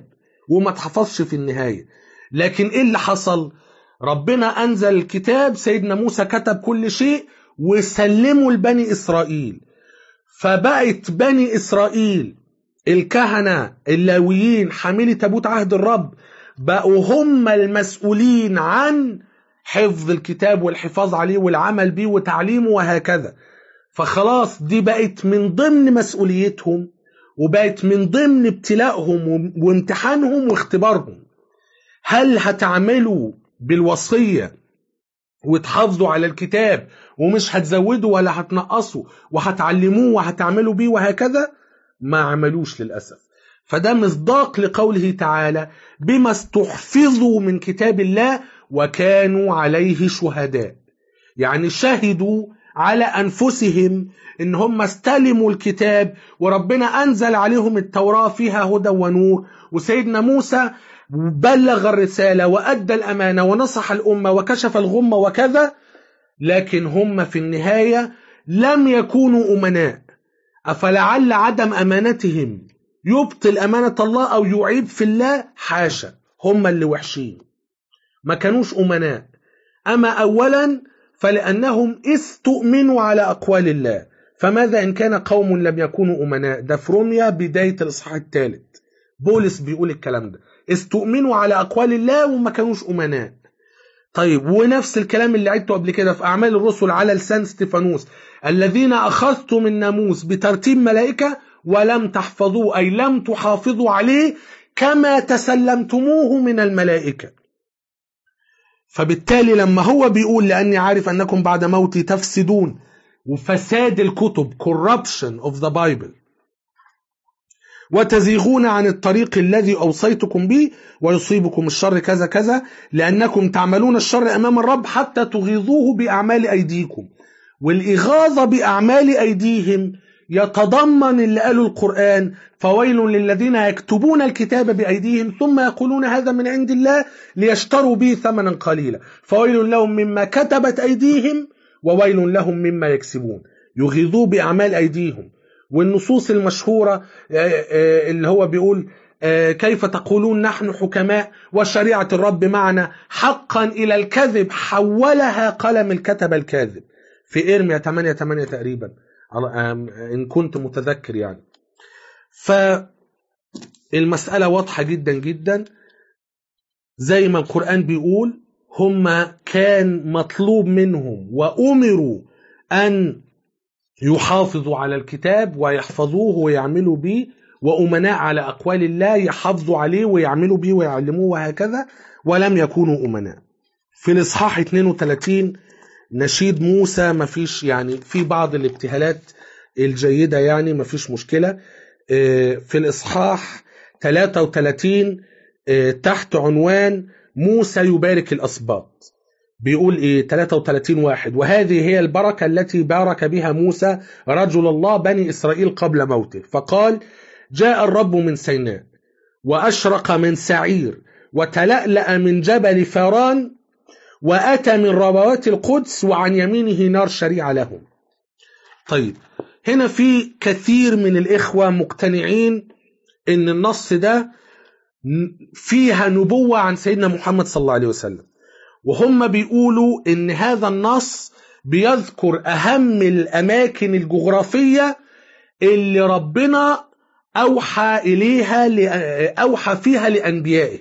وما اتحفظش في النهاية لكن ايه اللي حصل ربنا انزل الكتاب سيدنا موسى كتب كل شيء وسلمه لبني اسرائيل فبقت بني اسرائيل الكهنة اللاويين حاملي تابوت عهد الرب بقوا هم المسؤولين عن حفظ الكتاب والحفاظ عليه والعمل بيه وتعليمه وهكذا فخلاص دي بقت من ضمن مسؤوليتهم وبقت من ضمن ابتلائهم وامتحانهم واختبارهم هل هتعملوا بالوصية وتحافظوا على الكتاب ومش هتزودوا ولا هتنقصوا وهتعلموه وهتعملوا بيه وهكذا ما عملوش للأسف فده مصداق لقوله تعالى بما استحفظوا من كتاب الله وكانوا عليه شهداء يعني شهدوا على أنفسهم إن هم استلموا الكتاب وربنا أنزل عليهم التوراة فيها هدى ونور وسيدنا موسى بلغ الرسالة وأدى الأمانة ونصح الأمة وكشف الغمة وكذا لكن هم في النهاية لم يكونوا أمناء أفلعل عدم أمانتهم يبطل أمانة الله أو يعيب في الله حاشا هم اللي وحشين ما كانوش أمناء أما أولا فلأنهم استؤمنوا على أقوال الله فماذا إن كان قوم لم يكونوا أمناء ده في روميا بداية الإصحاح الثالث بولس بيقول الكلام ده استؤمنوا على أقوال الله وما كانوش أمناء طيب ونفس الكلام اللي عدته قبل كده في أعمال الرسل على لسان ستيفانوس الذين أخذتم الناموس بترتيب ملائكة ولم تحفظوه أي لم تحافظوا عليه كما تسلمتموه من الملائكة فبالتالي لما هو بيقول لأني عارف أنكم بعد موتي تفسدون وفساد الكتب corruption of the Bible وتزيغون عن الطريق الذي أوصيتكم به ويصيبكم الشر كذا كذا لأنكم تعملون الشر أمام الرب حتى تغيظوه بأعمال أيديكم والإغاظة بأعمال أيديهم يتضمن اللي قاله القرآن فويل للذين يكتبون الكتاب بأيديهم ثم يقولون هذا من عند الله ليشتروا به ثمنا قليلا فويل لهم مما كتبت أيديهم وويل لهم مما يكسبون يغيظوا بأعمال أيديهم والنصوص المشهورة اللي هو بيقول كيف تقولون نحن حكماء وشريعة الرب معنا حقا إلى الكذب حولها قلم الكتب الكاذب في إرميا 8 8 تقريبا إن كنت متذكر يعني فالمسألة واضحة جدا جدا زي ما القرآن بيقول هم كان مطلوب منهم وأمروا أن يحافظوا على الكتاب ويحفظوه ويعملوا به وأمناء على أقوال الله يحافظوا عليه ويعملوا به ويعلموه وهكذا ولم يكونوا أمناء في الإصحاح 32 نشيد موسى ما فيش يعني في بعض الابتهالات الجيدة يعني ما فيش مشكلة في الإصحاح 33 تحت عنوان موسى يبارك الأسباط بيقول ايه 33 واحد وهذه هي البركة التي بارك بها موسى رجل الله بني إسرائيل قبل موته فقال جاء الرب من سيناء وأشرق من سعير وتلألأ من جبل فاران وأتى من ربوات القدس وعن يمينه نار شريعة لهم طيب هنا في كثير من الإخوة مقتنعين إن النص ده فيها نبوة عن سيدنا محمد صلى الله عليه وسلم وهم بيقولوا ان هذا النص بيذكر اهم الاماكن الجغرافيه اللي ربنا اوحى اليها اوحى فيها لانبيائه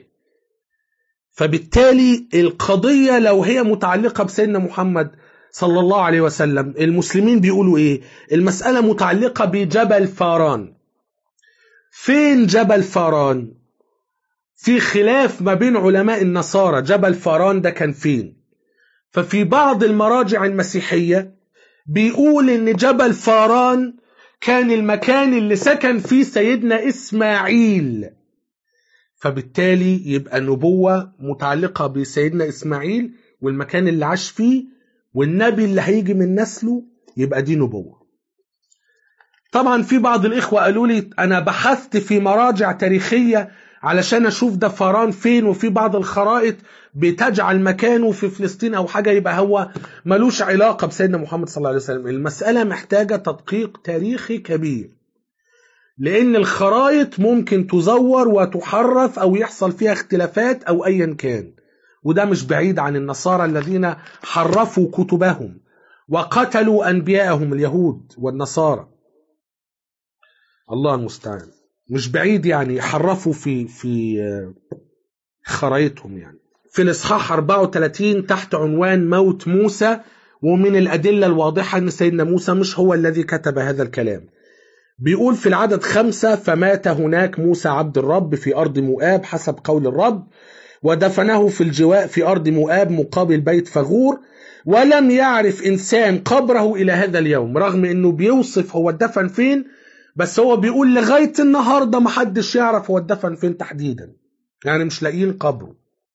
فبالتالي القضيه لو هي متعلقه بسيدنا محمد صلى الله عليه وسلم المسلمين بيقولوا ايه المساله متعلقه بجبل فاران فين جبل فاران في خلاف ما بين علماء النصارى جبل فاران ده كان فين ففي بعض المراجع المسيحية بيقول ان جبل فاران كان المكان اللي سكن فيه سيدنا اسماعيل فبالتالي يبقى نبوة متعلقة بسيدنا اسماعيل والمكان اللي عاش فيه والنبي اللي هيجي من نسله يبقى دي نبوة طبعا في بعض الاخوة قالوا لي انا بحثت في مراجع تاريخية علشان اشوف ده فاران فين وفي بعض الخرائط بتجعل مكانه في فلسطين او حاجه يبقى هو ملوش علاقه بسيدنا محمد صلى الله عليه وسلم المساله محتاجه تدقيق تاريخي كبير لان الخرايط ممكن تزور وتحرف او يحصل فيها اختلافات او ايا كان وده مش بعيد عن النصارى الذين حرفوا كتبهم وقتلوا انبياءهم اليهود والنصارى الله المستعان مش بعيد يعني حرفوا في في خرايطهم يعني في الاصحاح 34 تحت عنوان موت موسى ومن الادله الواضحه ان سيدنا موسى مش هو الذي كتب هذا الكلام بيقول في العدد خمسة فمات هناك موسى عبد الرب في أرض مؤاب حسب قول الرب ودفنه في الجواء في أرض مؤاب مقابل بيت فغور ولم يعرف إنسان قبره إلى هذا اليوم رغم أنه بيوصف هو اتدفن فين بس هو بيقول لغاية النهاردة محدش يعرف هو اتدفن فين تحديدا يعني مش لاقيين قبره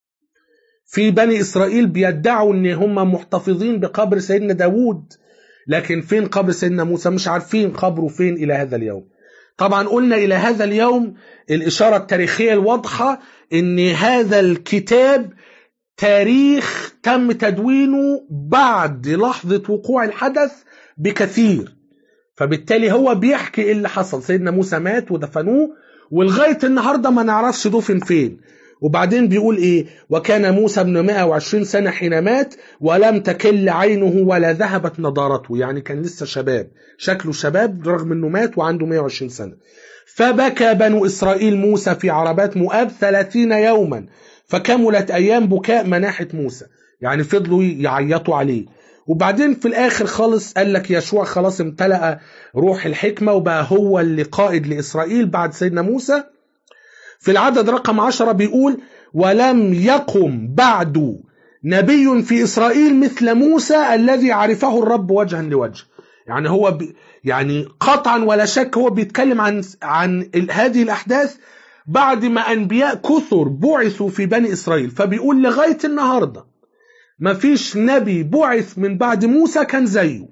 في بني إسرائيل بيدعوا أن هم محتفظين بقبر سيدنا داود لكن فين قبر سيدنا موسى مش عارفين قبره فين إلى هذا اليوم طبعا قلنا إلى هذا اليوم الإشارة التاريخية الواضحة أن هذا الكتاب تاريخ تم تدوينه بعد لحظة وقوع الحدث بكثير فبالتالي هو بيحكي ايه اللي حصل سيدنا موسى مات ودفنوه ولغاية النهاردة ما نعرفش دفن فين وبعدين بيقول ايه وكان موسى ابن 120 سنة حين مات ولم تكل عينه ولا ذهبت نضارته يعني كان لسه شباب شكله شباب رغم انه مات وعنده 120 سنة فبكى بنو إسرائيل موسى في عربات مؤاب ثلاثين يوما فكملت أيام بكاء مناحة موسى يعني فضلوا يعيطوا عليه وبعدين في الآخر خالص قال لك يشوع خلاص امتلأ روح الحكمة وبقى هو اللي قائد لإسرائيل بعد سيدنا موسى في العدد رقم عشرة بيقول ولم يقم بعد نبي في إسرائيل مثل موسى الذي عرفه الرب وجها لوجه يعني هو بي يعني قطعا ولا شك هو بيتكلم عن عن هذه الأحداث بعد ما أنبياء كثر بعثوا في بني إسرائيل فبيقول لغاية النهاردة ما فيش نبي بعث من بعد موسى كان زيه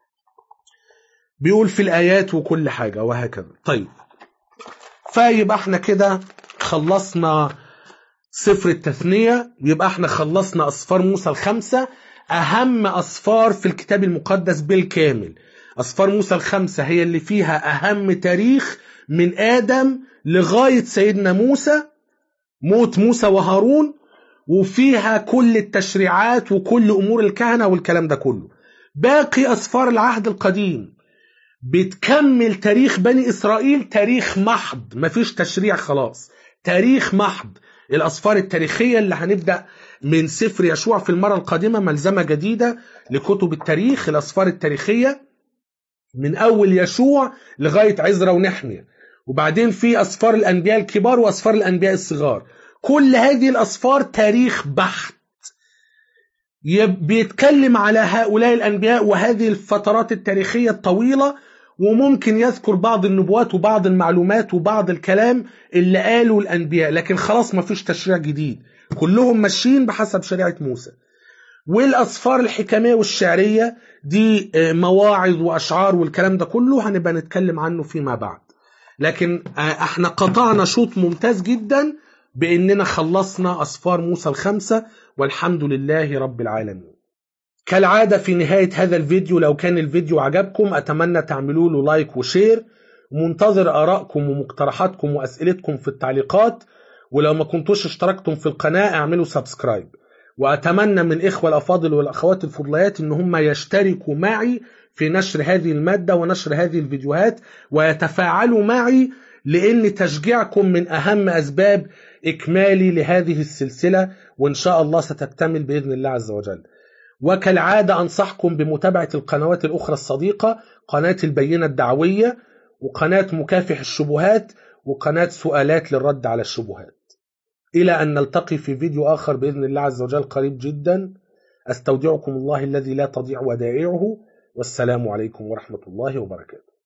بيقول في الآيات وكل حاجة وهكذا طيب فيبقى احنا كده خلصنا سفر التثنية يبقى احنا خلصنا أصفار موسى الخمسة أهم أصفار في الكتاب المقدس بالكامل أصفار موسى الخمسة هي اللي فيها أهم تاريخ من آدم لغاية سيدنا موسى موت موسى وهارون وفيها كل التشريعات وكل أمور الكهنة والكلام ده كله باقي أصفار العهد القديم بتكمل تاريخ بني إسرائيل تاريخ محض مفيش تشريع خلاص تاريخ محض الأصفار التاريخية اللي هنبدأ من سفر يشوع في المرة القادمة ملزمة جديدة لكتب التاريخ الأصفار التاريخية من أول يشوع لغاية عزرا ونحمية وبعدين في أصفار الأنبياء الكبار وأصفار الأنبياء الصغار كل هذه الأصفار تاريخ بحت بيتكلم على هؤلاء الأنبياء وهذه الفترات التاريخية الطويلة وممكن يذكر بعض النبوات وبعض المعلومات وبعض الكلام اللي قاله الأنبياء لكن خلاص ما فيش تشريع جديد كلهم ماشيين بحسب شريعة موسى والأصفار الحكمية والشعرية دي مواعظ وأشعار والكلام ده كله هنبقى نتكلم عنه فيما بعد لكن احنا قطعنا شوط ممتاز جدا باننا خلصنا اصفار موسى الخمسه والحمد لله رب العالمين. كالعاده في نهايه هذا الفيديو لو كان الفيديو عجبكم اتمنى تعملوا له لايك وشير ومنتظر ارائكم ومقترحاتكم واسئلتكم في التعليقات ولو ما كنتوش اشتركتم في القناه اعملوا سبسكرايب. واتمنى من الاخوه الافاضل والاخوات الفضليات ان هم يشتركوا معي في نشر هذه الماده ونشر هذه الفيديوهات ويتفاعلوا معي لان تشجيعكم من اهم اسباب إكمالي لهذه السلسلة وإن شاء الله ستكتمل بإذن الله عز وجل وكالعادة أنصحكم بمتابعة القنوات الأخرى الصديقة قناة البينة الدعوية وقناة مكافح الشبهات وقناة سؤالات للرد على الشبهات إلى أن نلتقي في فيديو آخر بإذن الله عز وجل قريب جدا أستودعكم الله الذي لا تضيع ودائعه والسلام عليكم ورحمة الله وبركاته